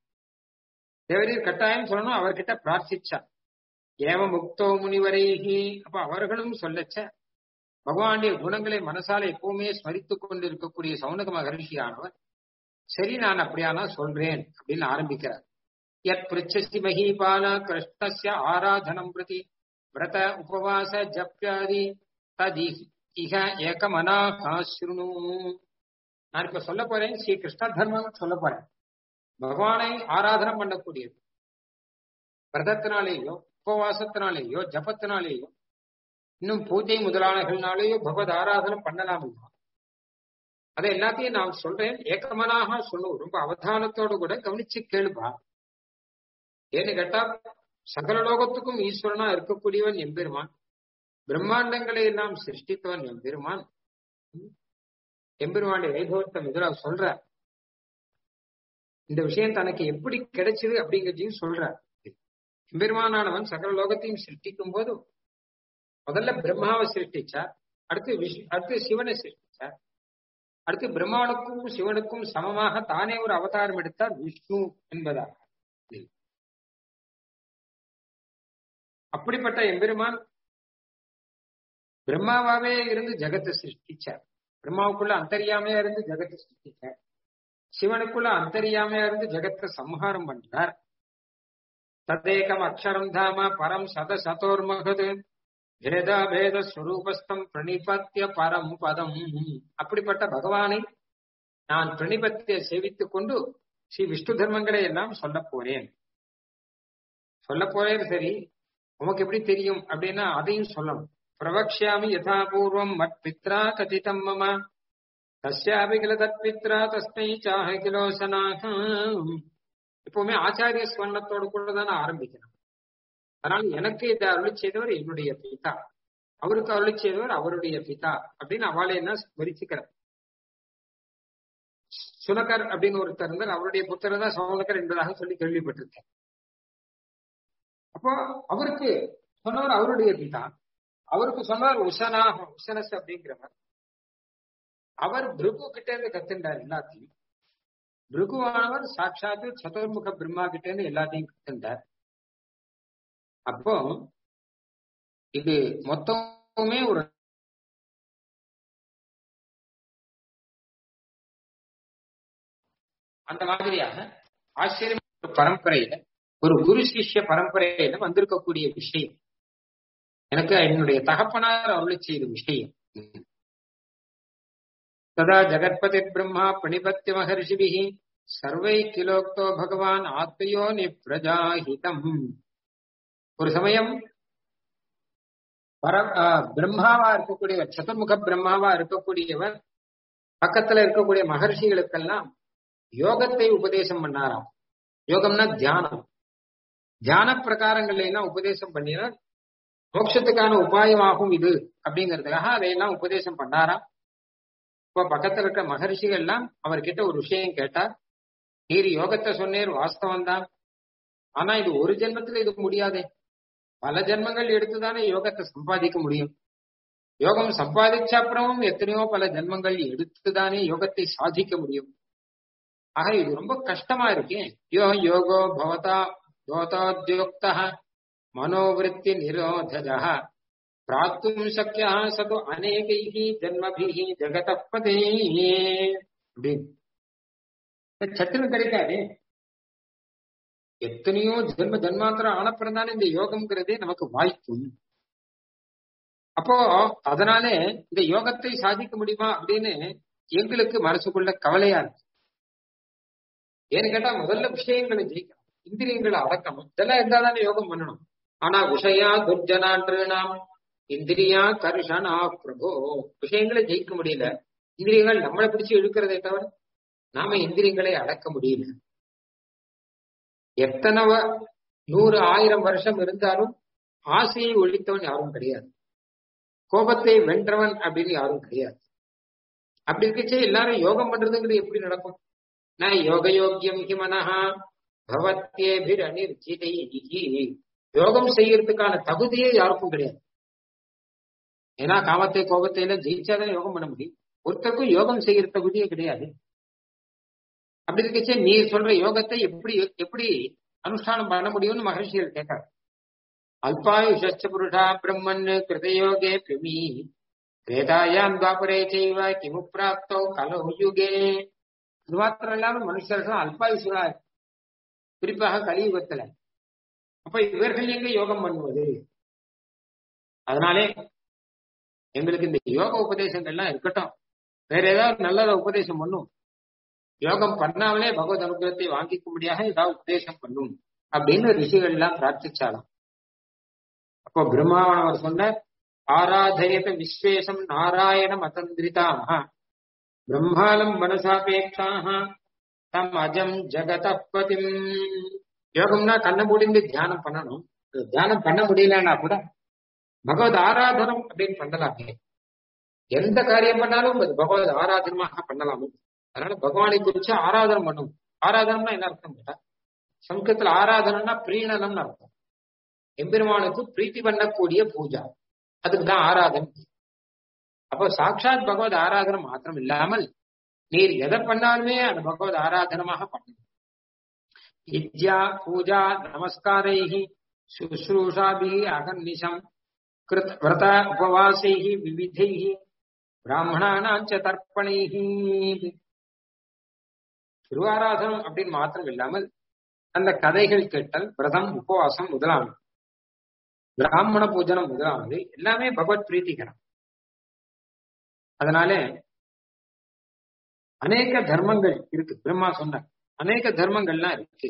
தேவரீர் கட்டாயம் சொல்லணும் அவர்கிட்ட பிரார்த்திச்சா ஏவ முக்தோ முனிவரைகி அப்ப அவர்களும் சொல்லச்ச பகவானுடைய குணங்களை மனசால எப்பவுமே ஸ்மரித்துக் கொண்டு இருக்கக்கூடிய சவுனக மகர்ஷியானவர் சரி நான் அப்படியானா சொல்றேன் அப்படின்னு ஆரம்பிக்கிறார் யத் பிருச்சசி மகீபால கிருஷ்ணஸ்ய ஆராதனம் பிரதி விரத உபவாச ஜப்யாதி ததி இக ஏகமனாகா ஸ்ருணு நான் இப்ப சொல்ல போறேன் ஸ்ரீ கிருஷ்ண தர்மம் சொல்ல போறேன் பகவானை ஆராதனம் பண்ணக்கூடியது விரதத்தினாலேயோ உபவாசத்தினாலேயோ ஜபத்தினாலேயோ இன்னும் பூஜை முதலானகள்னாலேயோ பகவத் ஆராதனம் பண்ணலாம் அதை எல்லாத்தையும் நான் சொல்றேன் ஏக்கமனாக சொல்லுவோம் ரொம்ப அவதானத்தோடு கூட கவனிச்சு கேளுப்பா ஏன்னு கேட்டா சகல லோகத்துக்கும் ஈஸ்வரனா இருக்கக்கூடியவன் எம்பெருமான் பிரம்மாண்டங்களை எல்லாம் சிருஷ்டித்தவன் எம்பெருமான் எம்பெருமானுடைய வைபவத்தை முதலா சொல்ற இந்த விஷயம் தனக்கு எப்படி கிடைச்சது அப்படிங்கிறதையும் சொல்ற எம்பெருமானானவன் சகல லோகத்தையும் சிருஷ்டிக்கும் போது முதல்ல பிரம்மாவை சிருஷ்டிச்சார் அடுத்து விஷ் அடுத்து சிவனை சிருஷ்டிச்சார் அடுத்து பிரம்மாவுக்கும் சிவனுக்கும் சமமாக தானே ஒரு அவதாரம் எடுத்தார் விஷ்ணு என்பதாக அப்படிப்பட்ட எம்பெருமான் பிரம்மாவாவே இருந்து ஜெகத்தை சிருஷ்டிச்சார் பிரம்மாவுக்குள்ள அந்தரியாமையா இருந்து ஜெகத்தை சிருஷ்டிச்சார் சிவனுக்குள்ள அந்தரியாமையா இருந்து ஜெகத்தை சம்ஹாரம் பண்றார் ததேகம் அக்ஷரம் தாம பரம் சத சதோர்மகது பேதா பேத ஸ்வரூபஸ்தம் பிரணிபத்திய பரம் பதம் அப்படிப்பட்ட பகவானை நான் பிரணிபத்திய சேவித்துக் கொண்டு ஸ்ரீ விஷ்ணு தர்மங்களை எல்லாம் சொல்ல போறேன் சொல்ல போறேன் சரி உமக்கு எப்படி தெரியும் அப்படின்னா அதையும் சொல்லணும் பிரவக்ஷாமி யதாபூர்வம் மத் பித்ரா கதிதம் மம தஸ்யாபி கில தத் பித்ரா தஸ்மை சாஹ கிலோசனாக எப்பவுமே ஆச்சாரிய ஸ்வர்ணத்தோடு கூட தான் ஆரம்பிக்கணும் அதனால எனக்கு இதை அருளி செய்தவர் என்னுடைய பிதா அவருக்கு அருளி செய்தவர் அவருடைய பிதா அப்படின்னு அவளை என்ன ஸ்மரிச்சுக்கிறார் சுனகர் அப்படின்னு ஒருத்தர் இருந்தார் அவருடைய புத்தர் தான் சோனகர் என்பதாக சொல்லி கேள்விப்பட்டிருக்கேன் அப்போ அவருக்கு சொன்னவர் அவருடைய பிதா அவருக்கு சொன்னவர் உசனாக உசனஸ் அப்படிங்கிறவர் அவர் பிருகு கிட்ட இருந்து கத்துண்டார் எல்லாத்தையும் பிருகுவானவர் சாட்சாத்து சதுர்முக பிரம்மா கிட்ட இருந்து எல்லாத்தையும் கத்துண்டார் அப்போ இது மொத்தமே ஒரு அந்த மாதிரியாக ஆச்சரியம் ஒரு பரம்பரையில ஒரு குரு சிஷ்ய பரம்பரையில வந்திருக்கக்கூடிய விஷயம் எனக்கு என்னுடைய தகப்பனார் அருளி செய்த விஷயம் ததா ஜெகத்பதி பிரம்மா பணிபத்திய மகர்ஷிபிகி சர்வை கிலோக்தோ பகவான் ஆத்மயோ நிப்ரஜாஹிதம் ஒரு சமயம் பர பிரம்மாவா இருக்கக்கூடியவர் சதுர்முக பிரம்மாவா இருக்கக்கூடியவர் பக்கத்துல இருக்கக்கூடிய மகர்ஷிகளுக்கெல்லாம் யோகத்தை உபதேசம் பண்ணாராம் யோகம்னா தியானம் தியான பிரகாரங்கள்ல எல்லாம் உபதேசம் பண்ணினா மோட்சத்துக்கான உபாயமாகும் இது அப்படிங்கிறதுக்காக அதையெல்லாம் உபதேசம் பண்ணாராம் இப்போ பக்கத்துல இருக்க மகர்ஷிகள் எல்லாம் அவர்கிட்ட ஒரு விஷயம் கேட்டார் நீர் யோகத்தை சொன்னேர் வாஸ்தவம் தான் ஆனா இது ஒரு ஜென்மத்துல இது முடியாதே பல ஜென்மங்கள் எடுத்துதானே யோகத்தை சம்பாதிக்க முடியும் யோகம் சம்பாதிச்ச அப்புறமும் எத்தனையோ பல ஜென்மங்கள் எடுத்துதானே யோகத்தை சாதிக்க முடியும் ஆக இது ரொம்ப கஷ்டமா இருக்கேன் யோ யோகோ பவதா யோதோத்யோக்த மனோவிருத்தி நிரோதஜ பிராத்தும் சக்கியா சது அநேகைஹி ஜன்மபிஹி ஜெகதப்பதே அப்படின்னு சட்டுன்னு கிடைக்காது எத்தனையோ ஜென்ம ஜன்மாந்திரம் ஆனப்புறம் தானே இந்த யோகம்ங்கிறதே நமக்கு வாய்க்கும் அப்போ அதனாலே இந்த யோகத்தை சாதிக்க முடியுமா அப்படின்னு எங்களுக்கு மனசுக்குள்ள கவலையா இருக்கு ஏன்னு கேட்டா முதல்ல விஷயங்களை ஜெயிக்கணும் இந்திரியங்களை அடக்கணும் இதெல்லாம் இருந்தா தானே யோகம் பண்ணணும் ஆனா விஷயா துர்ஜனான்றாம் இந்திரியா கர்ஷனா பிரபோ விஷயங்களை ஜெயிக்க முடியல இந்திரியங்கள் நம்மளை பிடிச்சு இழுக்கிறதே தவிர நாம இந்திரியங்களை அடக்க முடியல எத்தனை நூறு ஆயிரம் வருஷம் இருந்தாலும் ஆசையை ஒழித்தவன் யாரும் கிடையாது கோபத்தை வென்றவன் அப்படின்னு யாரும் கிடையாது அப்படி இருக்கச்சே எல்லாரும் யோகம் பண்றதுங்கிறது எப்படி நடக்கும் நான் யோக யோக்கியம் ஹி மனஹா பவத்தேபிர் அனிர்ஜிதை யோகம் செய்யறதுக்கான தகுதியே யாருக்கும் கிடையாது ஏன்னா காமத்தை கோபத்தை எல்லாம் ஜெயிச்சாதான் யோகம் பண்ண முடியும் ஒருத்தருக்கும் யோகம் செய்யற தகுதியே கிடையாது அப்படி இருக்கச்சே நீ சொல்ற யோகத்தை எப்படி எப்படி அனுஷ்டானம் பண்ண முடியும்னு மகர்ஷிகள் கேட்காரு அல்பாயுஷ புருஷா பிரம்மன் கிருதயோகே பிரமி வேதாயாம் துவாபரே செய்வ கிமு பிராப்தோ கலோ யுகே இது மாத்திரம் இல்லாம மனுஷர்கள் அல்பாயுஷரா குறிப்பாக கலியுகத்துல அப்ப இவர்கள் எங்க யோகம் பண்ணுவது அதனாலே எங்களுக்கு இந்த யோக உபதேசங்கள்லாம் இருக்கட்டும் வேற ஏதாவது நல்லத உபதேசம் பண்ணும் யோகம் பண்ணாமலே பகவத் அனுகிரகத்தை வாங்கிக்கும்படியாக ஏதாவது உபதேசம் பண்ணும் அப்படின்னு ரிஷிகள் எல்லாம் பிரார்த்திச்சாலும் அப்போ பிரம்மாவனவர் சொன்ன ஆராதயத விஸ்வேஷம் நாராயணம் அத்தந்திரிதாக பிரம்மாலம் மனசாபேட்சாக தம் அஜம் ஜெகதப்பதிம் யோகம்னா கண்ணை முடிந்து தியானம் பண்ணணும் தியானம் பண்ண முடியலன்னா கூட பகவத் ஆராதனம் அப்படின்னு பண்ணலாமே எந்த காரியம் பண்ணாலும் அது பகவத் ஆராதனமாக பண்ணலாமே அதனால பகவானை குறிச்சு ஆராதனம் பண்ணும் ஆராதனம்னா என்ன அர்த்தம் கேட்டா சம்ஸ்கிருத்துல ஆராதனம்னா பிரீணனம்னு அர்த்தம் எம்பெருமானுக்கு பிரீத்தி பண்ணக்கூடிய பூஜா அதுக்கு தான் ஆராதனம் அப்போ சாட்சாத் பகவத் ஆராதனம் மாத்திரம் இல்லாமல் நீர் எதை பண்ணாலுமே அது பகவத் ஆராதனமாக பண்ணணும் வித்யா பூஜா நமஸ்காரைஹி சுশ্ரூஷாபிஹி அகர்நிஷம் கிருத் விரத உபவாசைஹி விவிதைஹி பிராமணானாம் ச தர்ப்பணைஹி திருவாராதனம் அப்படின்னு மாத்திரம் இல்லாமல் அந்த கதைகள் கேட்டல் விரதம் உபவாசம் முதலானது பிராமண பூஜனம் முதலானது எல்லாமே பகவத் பிரீத்திகரம் அதனால அநேக தர்மங்கள் இருக்கு பிரம்மா சொன்ன அநேக தர்மங்கள்லாம் இருக்கு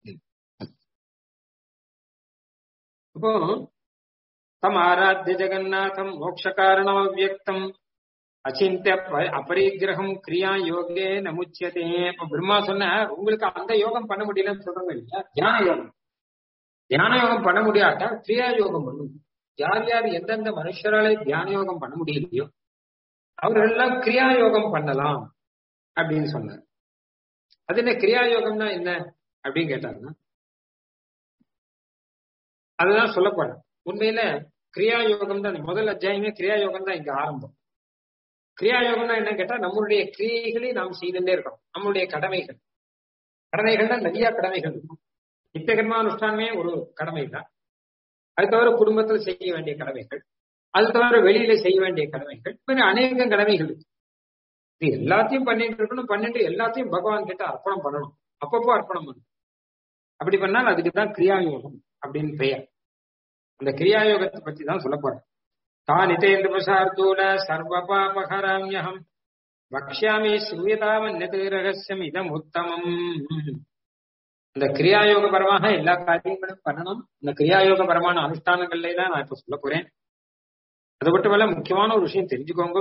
இப்போ தம் ஆராத்திய ஜெகநாதம் மோட்ச காரணம் அவ்வக்தம் அச்சிந்திய அபரிகிரகம் கிரியா யோகே நமுச்சியதே இப்ப பிரம்மா சொன்ன உங்களுக்கு அந்த யோகம் பண்ண முடியலன்னு சொல்றாங்க இல்லையா தியான யோகம் தியான யோகம் பண்ண முடியாட்டா கிரியா யோகம் பண்ணும் யார் யார் எந்தெந்த மனுஷராலே தியான யோகம் பண்ண முடியலையோ அவர்கள் எல்லாம் கிரியா யோகம் பண்ணலாம் அப்படின்னு சொன்னார் அது என்ன கிரியா யோகம்னா என்ன அப்படின்னு கேட்டாருன்னா அதுதான் சொல்லப்படும் உண்மையில கிரியா யோகம் தான் முதல் அத்தியாயமே கிரியா யோகம் தான் இங்க ஆரம்பம் கிரியா யோகம்னா என்ன கேட்டா நம்மளுடைய கிரியைகளை நாம் செய்துட்டே இருக்கோம் நம்மளுடைய கடமைகள் கடமைகள்ல நிறைய கடமைகள் இருக்கும் நித்திய கர்மானுஷ்டானமே ஒரு கடமை தான் அது தவிர குடும்பத்தில் செய்ய வேண்டிய கடமைகள் அது தவிர வெளியில செய்ய வேண்டிய கடமைகள் இப்படி அநேக கடமைகள் இருக்கு இது எல்லாத்தையும் பண்ணிட்டு இருக்கணும் பண்ணிட்டு எல்லாத்தையும் பகவான் கிட்ட அர்ப்பணம் பண்ணணும் அப்பப்போ அர்ப்பணம் பண்ணணும் அப்படி பண்ணால் அதுக்கு தான் கிரியாயோகம் அப்படின்னு பெயர் அந்த கிரியாயோகத்தை பத்தி தான் சொல்ல போறேன் தானிதேந்திர பிரசார்த்தூல சர்வ பாபகராமியகம் வக்ஷாமி சூயதாவன்யது ரகசியம் இதம் உத்தமம் இந்த கிரியாயோக பரமாக எல்லா காரியங்களும் பண்ணணும் இந்த கிரியாயோக பரமான அனுஷ்டானங்கள்ல தான் நான் இப்ப சொல்ல போறேன் அது மட்டுமல்ல முக்கியமான ஒரு விஷயம் தெரிஞ்சுக்கோங்க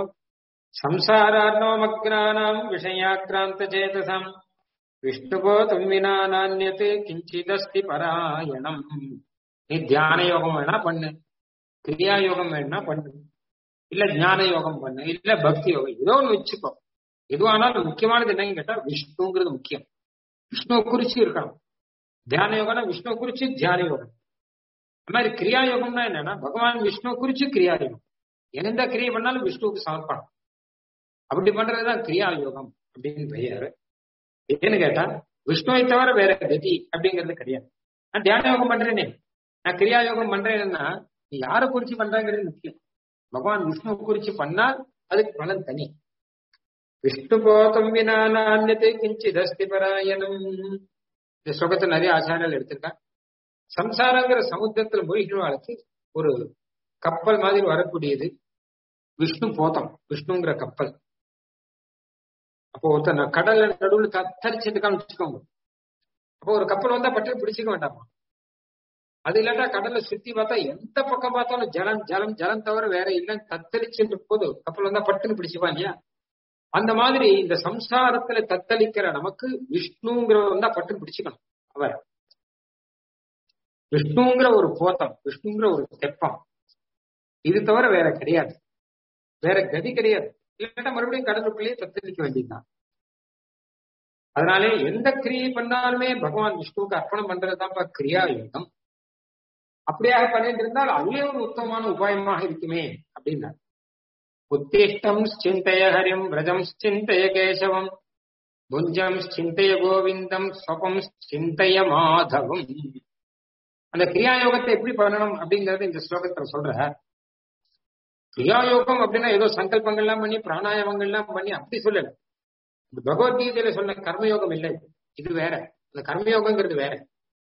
சம்சாரார்ணவமக்னானாம் விஷயாக்ராந்த சேதசம் விஷ்ணுபோதம் வினா நானியத்து கிஞ்சிதஸ்தி பராயணம் நீ தியான யோகம் வேணா பண்ணு கிரியா யோகம் வேணா பண்ணு இல்ல ஞான யோகம் பண்ணு இல்ல பக்தி யோகம் ஏதோ ஒண்ணு வச்சுக்கோ எதுவானாலும் முக்கியமானது என்னன்னு கேட்டா விஷ்ணுங்கிறது முக்கியம் விஷ்ணுவை குறிச்சு இருக்கணும் தியான யோகம்னா விஷ்ணுவை குறிச்சு தியான யோகம் அது மாதிரி கிரியா யோகம்னா என்னன்னா பகவான் விஷ்ணுவை குறிச்சு கிரியா யோகம் எந்த கிரியை பண்ணாலும் விஷ்ணுவுக்கு சமர்ப்பணம் அப்படி பண்றதுதான் கிரியா யோகம் அப்படின்னு பெயர் ஏன்னு கேட்டா விஷ்ணுவை தவிர வேற கதி அப்படிங்கிறது கிடையாது நான் தியான யோகம் பண்றேனே நான் கிரியா யோகம் பண்றேன்னா நீ யாரை குறிச்சு பண்றாங்கிறது முக்கியம் பகவான் விஷ்ணுவை குறிச்சு பண்ணால் அதுக்கு பலன் தனி விஷ்ணு போதம் வினா நானியத்தை கிஞ்சித் அஸ்தி பராயணம் இந்த ஸ்லோகத்தை நிறைய ஆச்சாரியால் எடுத்திருக்காங்க சம்சாரங்கிற சமுத்திரத்துல மூழ்கினவாளுக்கு ஒரு கப்பல் மாதிரி வரக்கூடியது விஷ்ணு போதம் விஷ்ணுங்கிற கப்பல் அப்போ ஒருத்தர் கடல்ல நடுவில் தத்தரிச்சிருக்கான்னு வச்சுக்கோங்க அப்போ ஒரு கப்பல் வந்தா பட்டு பிடிச்சிக்க வேண்டாமா அது இல்லாட்டா கடல்ல சுத்தி பார்த்தா எந்த பக்கம் பார்த்தாலும் ஜலம் ஜலம் ஜலம் தவிர வேற இல்லைன்னு தத்தளிச்சுட்டு போது கப்பல் வந்தா பட்டுன்னு பிடிச்சிப்பா இல்லையா அந்த மாதிரி இந்த சம்சாரத்துல தத்தளிக்கிற நமக்கு விஷ்ணுங்கிறவர் தான் பட்டுன்னு பிடிச்சுக்கணும் அவர் விஷ்ணுங்கிற ஒரு போத்தம் விஷ்ணுங்கிற ஒரு தெப்பம் இது தவிர வேற கிடையாது வேற கதி கிடையாது இல்லாட்டா மறுபடியும் கடலுக்குள்ளேயே தத்தளிக்க வேண்டியதுதான் அதனாலே எந்த கிரியை பண்ணாலுமே பகவான் விஷ்ணுவுக்கு அர்ப்பணம் பண்றதுதான்ப்பா கிரியா யோகம் அப்படியாக பண்ணிட்டு இருந்தால் அதுவே ஒரு உத்தமமான உபாயமாக இருக்குமே அப்படின்னா உத்திஷ்டம் சிந்தைய ஹரிம் விரஜம் சிந்தைய கேசவம் புஞ்சம் சிந்தைய கோவிந்தம் ஸ்வபம் சிந்தைய மாதவம் அந்த கிரியாயோகத்தை எப்படி பண்ணணும் அப்படிங்கறது இந்த ஸ்லோகத்துல சொல்ற கிரியாயோகம் அப்படின்னா ஏதோ சங்கல்பங்கள்லாம் பண்ணி பிராணாயாமங்கள்லாம் பண்ணி அப்படி சொல்லல இந்த பகவத்கீதையில சொன்ன கர்மயோகம் இல்லை இது வேற இந்த கர்மயோகங்கிறது வேற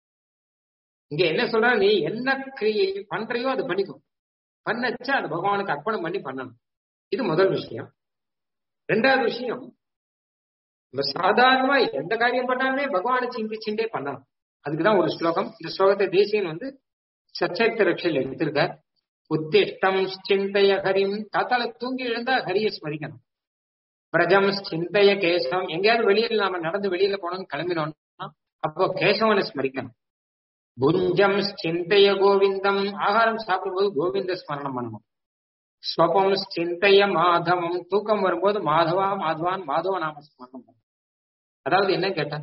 இங்க என்ன சொல்ற நீ என்ன கிரியை பண்றையோ அது பண்ணிக்கும் பண்ணச்சா அது பகவானுக்கு அர்ப்பணம் பண்ணி பண்ணணும் இது முதல் விஷயம் ரெண்டாவது விஷயம் நம்ம சாதாரணமா எந்த காரியம் பண்ணாலுமே பகவானை சிந்திச்சுட்டே பண்ணணும் அதுக்குதான் ஒரு ஸ்லோகம் இந்த ஸ்லோகத்தை தேசியன் வந்து சச்சரித்த ரட்சையில் எடுத்திருக்கார் உத்திஷ்டம் சிந்தைய ஹரிம் தாத்தால தூங்கி எழுந்தா ஹரிய ஸ்மரிக்கணும் பிரஜம் சிந்தைய கேசவம் எங்கேயாவது வெளியில நாம நடந்து வெளியில போனோம்னு கிளம்பினோம்னா அப்போ கேசவனை ஸ்மரிக்கணும் புஞ்சம் சிந்தைய கோவிந்தம் ஆகாரம் சாப்பிடும்போது கோவிந்த ஸ்மரணம் பண்ணணும் ஸ்வபம் சிந்தைய மாதவம் தூக்கம் வரும்போது மாதவா மாதவான் மாதவ நாம ஸ்மரணம் பண்ணணும் அதாவது என்ன கேட்டா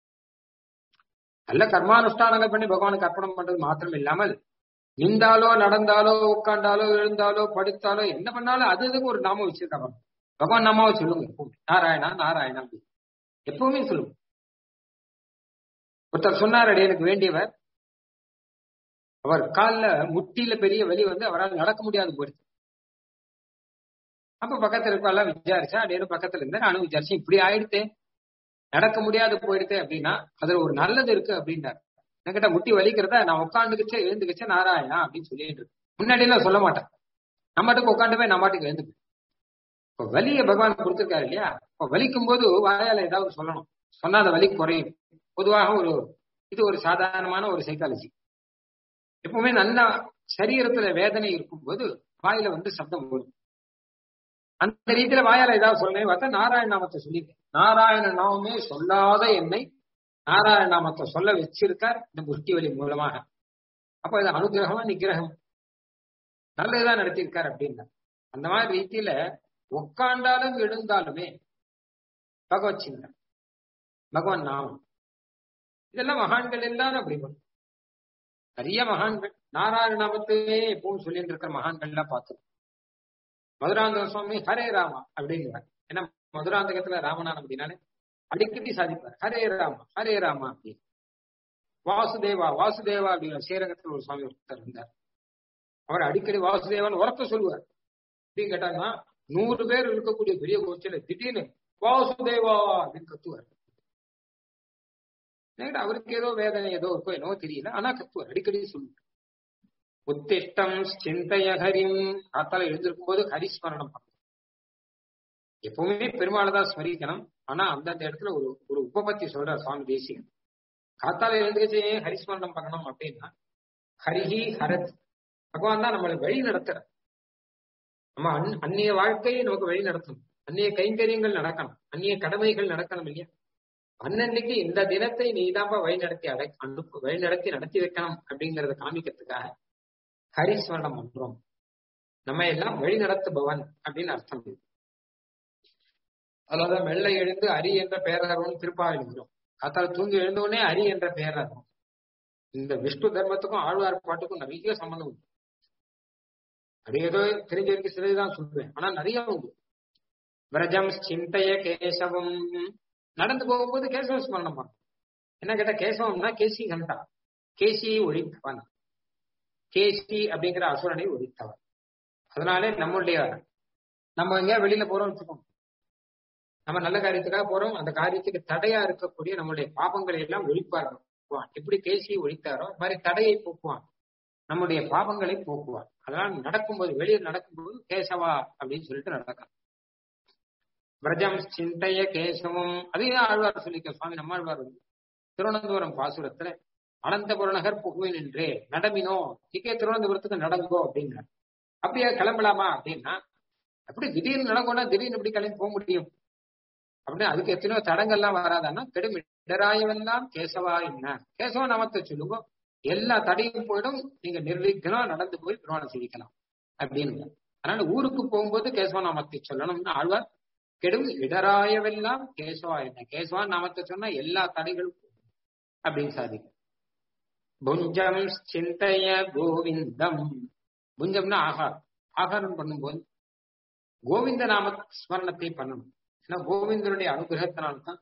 நல்ல கர்மானுஷ்டானங்கள் பண்ணி பகவானுக்கு அர்ப்பணம் பண்றது மாத்திரம் இல்லாமல் நின்றாலோ நடந்தாலோ உட்காண்டாலோ எழுந்தாலோ படுத்தாலோ என்ன பண்ணாலும் அது இதுக்கு ஒரு நாமம் வச்சிருக்காங்க பகவான் நாமாவை சொல்லுங்க எப்பவுமே நாராயணா நாராயணா எப்பவுமே சொல்லுங்க ஒருத்தர் சொன்னார் எனக்கு வேண்டியவர் அவர் காலில் முட்டியில பெரிய வலி வந்து அவரால் நடக்க முடியாது போயிடுச்சு அப்ப பக்கத்துல இருக்கெல்லாம் விசாரிச்சா அப்படின்னு பக்கத்துல இருந்து நானும் விசாரிச்சேன் இப்படி ஆயிடுத்தே நடக்க முடியாது போயிடுது அப்படின்னா அதுல ஒரு நல்லது இருக்கு அப்படின்னாரு என்கிட்ட முட்டி வலிக்கிறத நான் உட்காந்துக்கிச்சே எழுந்துக்கிச்சே நாராயணா அப்படின்னு சொல்லிட்டு இருக்கேன் முன்னாடி எல்லாம் சொல்ல மாட்டேன் நம்மட்டுக்கு உட்காந்து போய் நம்மட்டுக்கு எழுந்துப்பேன் இப்போ வலியை பகவான் கொடுத்துருக்காரு இல்லையா இப்போ வலிக்கும் போது வாயால ஏதாவது சொல்லணும் சொன்னா அந்த வலி குறையும் பொதுவாக ஒரு இது ஒரு சாதாரணமான ஒரு சைக்காலஜி எப்பவுமே நல்ல சரீரத்துல வேதனை இருக்கும்போது வாயில வந்து சப்தம் வரும் அந்த ரீதியில வாயால ஏதாவது சொல்லணும் பார்த்தா நாராயண நாமத்தை சொல்லியிருக்கேன் நாராயண நாமமே சொல்லாத என்னை நாராயண நாமத்தை சொல்ல வச்சிருக்கார் இந்த முஷ்டி வலி மூலமாக அப்ப இது அனுகிரகமா நிகிரகம் நல்லதுதான் நடத்தியிருக்கார் அப்படின்னா அந்த மாதிரி ரீதியில உட்காண்டாலும் எழுந்தாலுமே பகவத் சிந்தன் பகவான் நாமம் இதெல்லாம் மகான்கள் எல்லாரும் அப்படி பண்ணும் நிறைய மகான்கள் நாராயண நாமத்தையே எப்பவும் சொல்லிட்டு இருக்கிற மகான்கள்லாம் பார்த்தோம் மதுராந்தக சுவாமி ஹரே ராமா அப்படிங்கிறார் ஏன்னா மதுராந்தகத்துல ராமநாதம் அப்படின்னாலே அடிக்கடி சாதிப்பார் ஹரே ராமா ஹரே ராமா அப்படின்னு வாசுதேவா வாசுதேவா அப்படிங்கிற ஸ்ரீரங்கத்தில் ஒரு சுவாமி ஒருத்தர் இருந்தார் அவர் அடிக்கடி வாசுதேவான்னு உரத்த சொல்லுவார் அப்படின்னு கேட்டாங்கன்னா நூறு பேர் இருக்கக்கூடிய பெரிய கோச்சில திடீர்னு வாசுதேவா அப்படின்னு கத்துவார் நேரா அவருக்கு ஏதோ வேதனை ஏதோ இருக்கோ என்னவோ தெரியல ஆனா கத்துவார் அடிக்கடி சொல்லுவார் உத்திஷ்டம் சிந்தைய ஹரிம் காத்தால எழுந்திருக்கும் போது ஹரிஸ்மரணம் பண்ணணும் எப்பவுமே பெருமாளை தான் ஸ்மரிக்கணும் ஆனா அந்தந்த இடத்துல ஒரு ஒரு உபபத்தி சொல்றார் சுவாமி தேசிகன் காத்தால எழுந்துச்சு ஹரிஸ்மரணம் பண்ணணும் அப்படின்னா ஹரிஹி ஹரத் பகவான் தான் நம்மளை வழி நடத்துற நம்ம அந் அந்நிய வாழ்க்கையை நமக்கு வழி நடத்தணும் அந்நிய கைங்கரியங்கள் நடக்கணும் அந்நிய கடமைகள் நடக்கணும் இல்லையா அன்னன்னைக்கு இந்த தினத்தை நீதாப்பா வழி நடத்தி அடை அனுப்பு வழி நடத்தி நடத்தி வைக்கணும் அப்படிங்கறத காமிக்கிறதுக்காக ஹரிஸ்மரணம் பண்றோம் நம்ம எல்லாம் வழி நடத்துபவன் அப்படின்னு அர்த்தம் இது அதாவது மெல்ல எழுந்து அரி என்ற பெயராகும் திருப்பாவை எழுதுறோம் காத்தால தூங்கி எழுந்தவுடனே அரி என்ற பெயராகும் இந்த விஷ்ணு தர்மத்துக்கும் ஆழ்வார் பாட்டுக்கும் நிறைய சம்பந்தம் உண்டு அது ஏதோ தெரிஞ்ச வரைக்கும் சிலதுதான் சொல்லுவேன் ஆனா நிறைய உண்டு விரஜம் சிந்தைய கேசவம் நடந்து போகும்போது கேசவ ஸ்மரணம் பண்ணும் என்ன கேட்டா கேசவம்னா கேசி கண்டா கேசி ஒழித்தவன் கேசி அப்படிங்கிற அசுரனை ஒழித்தவன் அதனாலே நம்மளுடைய நம்ம எங்கேயா வெளியில போறோம் வச்சுக்கோங்க நம்ம நல்ல காரியத்துக்காக போறோம் அந்த காரியத்துக்கு தடையா இருக்கக்கூடிய நம்மளுடைய பாபங்களை எல்லாம் ஒழிப்பார் பகவான் எப்படி கேசியை ஒழித்தாரோ அது மாதிரி தடையை போக்குவான் நம்முடைய பாவங்களை போக்குவான் அதனால நடக்கும்போது வெளியே நடக்கும்போது கேசவா அப்படின்னு சொல்லிட்டு நடக்கலாம் விரஜம் சிந்தைய கேசவம் அதையும் ஆழ்வார் சொல்லிக்க சுவாமி நம்மாழ்வார் வந்து திருவனந்தபுரம் பாசுரத்துல அனந்தபுர நகர் புகுவின் என்றே நடமினோ இக்கே திருவனந்தபுரத்துக்கு நடங்கோ அப்படிங்கிறார் அப்படியே கிளம்பலாமா அப்படின்னா அப்படி திடீர்னு நடங்கோன்னா திடீர்னு எப்படி கிளம்பி போக முடியும் அப்படின்னு அதுக்கு எத்தனையோ தடங்கள்லாம் வராதான்னா கெடும் இடராயவெல்லாம் கேசவா என்ன கேசவ நாமத்தை சொல்லுங்க எல்லா தடையும் போயிடும் நீங்க நிர்விக்னம் நடந்து போய் திருமணம் செய்திக்கலாம் அப்படின்னு அதனால ஊருக்கு போகும்போது கேசவ நாமத்தை சொல்லணும்னு ஆழ்வார் கெடும் இடராயவெல்லாம் கேசவா என்ன கேசவா நாமத்தை சொன்னா எல்லா தடைகளும் அப்படின்னு சாதிக்கும் புஞ்சம் சிந்தைய கோவிந்தம் புஞ்சம்னா ஆகாரம் ஆகாரம் பண்ணும்போது கோவிந்த நாம ஸ்மரணத்தை பண்ணணும் ஏன்னா கோவிந்தனுடைய அனுகிரகத்தினால்தான்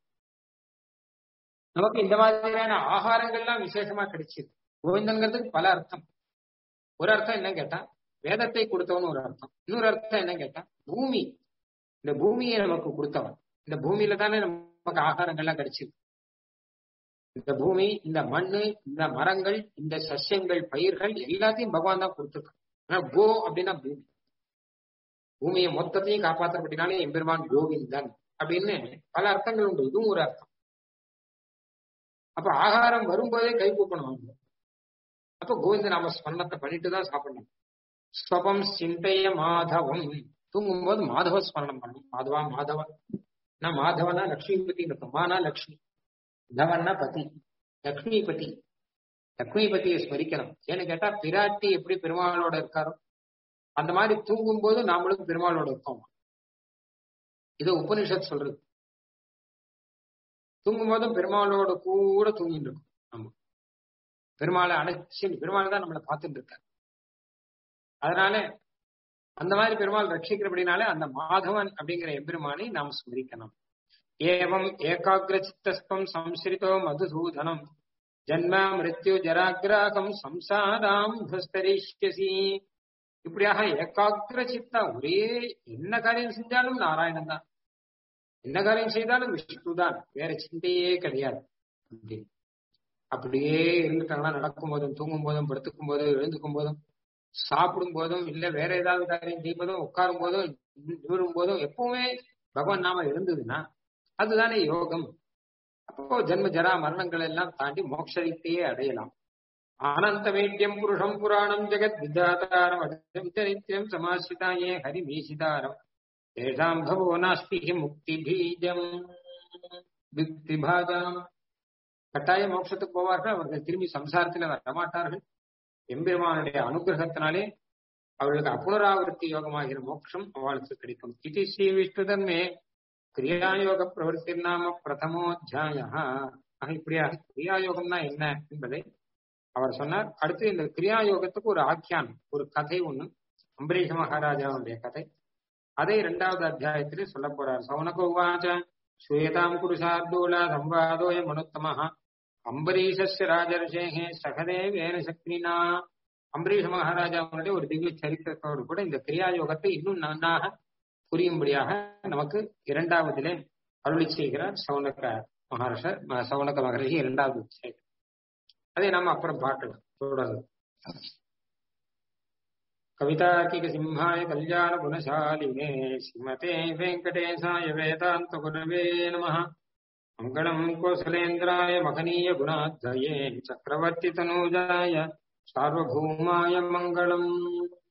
நமக்கு இந்த மாதிரியான ஆகாரங்கள்லாம் விசேஷமா கிடைச்சிது கோவிந்தங்கிறதுக்கு பல அர்த்தம் ஒரு அர்த்தம் என்ன கேட்டா வேதத்தை கொடுத்தவன் ஒரு அர்த்தம் இன்னொரு அர்த்தம் என்ன கேட்டா பூமி இந்த பூமியை நமக்கு கொடுத்தவன் இந்த பூமியில தானே நமக்கு ஆகாரங்கள்லாம் கிடைச்சிது இந்த பூமி இந்த மண்ணு இந்த மரங்கள் இந்த சசியங்கள் பயிர்கள் எல்லாத்தையும் பகவான் தான் கொடுத்துருக்கான் ஆனா கோ அப்படின்னா பூமி பூமியை மொத்தத்தையும் காப்பாற்றப்பட்டினாலே எம்பெருமான் கோவிந்தன் அப்படின்னு பல அர்த்தங்கள் உண்டு இதுவும் ஒரு அர்த்தம் அப்ப ஆகாரம் வரும்போதே கை கூப்பணும் அவங்க அப்ப கோவிந்த நாம ஸ்மரணத்தை பண்ணிட்டு தான் சாப்பிடணும் ஸ்வபம் சிந்தைய மாதவம் தூங்கும் போது மாதவ ஸ்மரணம் பண்ணணும் மாதவா மாதவன் நான் மாதவனா லக்ஷ்மிபதி இருக்கும் மானா லக்ஷ்மி தவன்னா பதி லக்ஷ்மிபதி லக்ஷ்மிபதியை ஸ்மரிக்கணும் ஏன்னு கேட்டா பிராட்டி எப்படி பெருமாளோட இருக்காரோ அந்த மாதிரி தூங்கும் போது நாமளும் பெருமாளோட இருப்போம் இது உபனிஷத் சொல்றது தூங்கும் போதும் பெருமாளோட கூட தூங்கிட்டு இருக்கும் நம்ம பெருமாளை அணைச்சு பெருமாள் தான் நம்மளை பார்த்துட்டு இருக்காரு அதனால அந்த மாதிரி பெருமாள் ரட்சிக்கிறபடினாலே அந்த மாதவன் அப்படிங்கிற எம்பெருமானை நாம் ஸ்மரிக்கணும் ஏவம் ஏகாகிர சித்தஸ்தம் சம்ஸ்ரிதோ மதுசூதனம் ஜன்ம மிருத்யு ஜராகிராகம் சம்சாராம் துஸ்தரிஷ்யசி இப்படியாக ஏகாகிர சித்தா ஒரே என்ன காரியம் செஞ்சாலும் நாராயணன் தான் என்ன காரியம் செய்தாலும் விஷ்ணு தான் வேற சிந்தையே கிடையாது அப்படின்னு அப்படியே இருந்துட்டாங்கன்னா நடக்கும் போதும் தூங்கும் போதும் படுத்துக்கும் போதும் எழுந்துக்கும் போதும் சாப்பிடும் போதும் இல்ல வேற ஏதாவது காரியம் செய்வதும் உட்காரும் போதும் நிமிரும் போதும் எப்பவுமே பகவான் நாம இருந்ததுன்னா அதுதானே யோகம் அப்போ ஜென்ம ஜரா மரணங்கள் எல்லாம் தாண்டி மோட்சத்தையே அடையலாம் ஆனந்த வேட்யம் புருஷம் புராணம் ஜெகத் வித்யாதாரம் அடம் நித்தியம் சமாசிதாயே ஹரி மீசிதாரம் தேஷாம் பவோ நாஸ்தி முக்தி பீஜம் விக்தி பாஜம் கட்டாய மோட்சத்துக்கு போவார்கள் அவர்கள் திரும்பி சம்சாரத்தில் வரமாட்டார்கள் எம்பெருமானுடைய அனுகிரகத்தினாலே அவர்களுக்கு அப்புனராவருத்தி யோகமாகிற மோட்சம் அவளுக்கு கிடைக்கும் இது ஸ்ரீ விஷ்ணுதன்மே கிரியாயோக பிரவருத்தி நாம பிரதமோத்தியாய இப்படியாக கிரியாயோகம்னா என்ன என்பதை அவர் சொன்னார் அடுத்து இந்த கிரியாயோகத்துக்கு ஒரு ஆக்கியானம் ஒரு கதை ஒண்ணு அம்பரீஷ மகாராஜாவுடைய கதை அதை இரண்டாவது அத்தியாயத்திலே சொல்ல போறார் சௌனக உவாச்ச श्रूयताम् कुरुशार्दूला संवादोऽयमनुत्तमः அம்பரீஷஸ்ய ராஜர்ஷேகே சகதேவேன சக்தினா அம்பரீஷ மகாராஜாவுடைய ஒரு திவ்ய சரித்திரத்தோடு கூட இந்த கிரியா யோகத்தை இன்னும் நன்னாக புரியும்படியாக நமக்கு இரண்டாவதிலே அருளி செய்கிறார் சவுனக மகாராஷர் சவுனக மகரிஷி இரண்டாவது செய்கிறார் அதை நாம் அப்புறம் பார்க்கலாம் தொடர்ந்து கவிதார்க்கிக சிம்ஹாய கல்யாண குணசாலினே ஸ்ரீமதே வெங்கடேசாய வேதாந்த குரவே நமः मङ्गलम् कोसलेन्द्राय महनीय गुणाध्वये चक्रवर्तितनूजाय सार्वभौमाय मङ्गलम्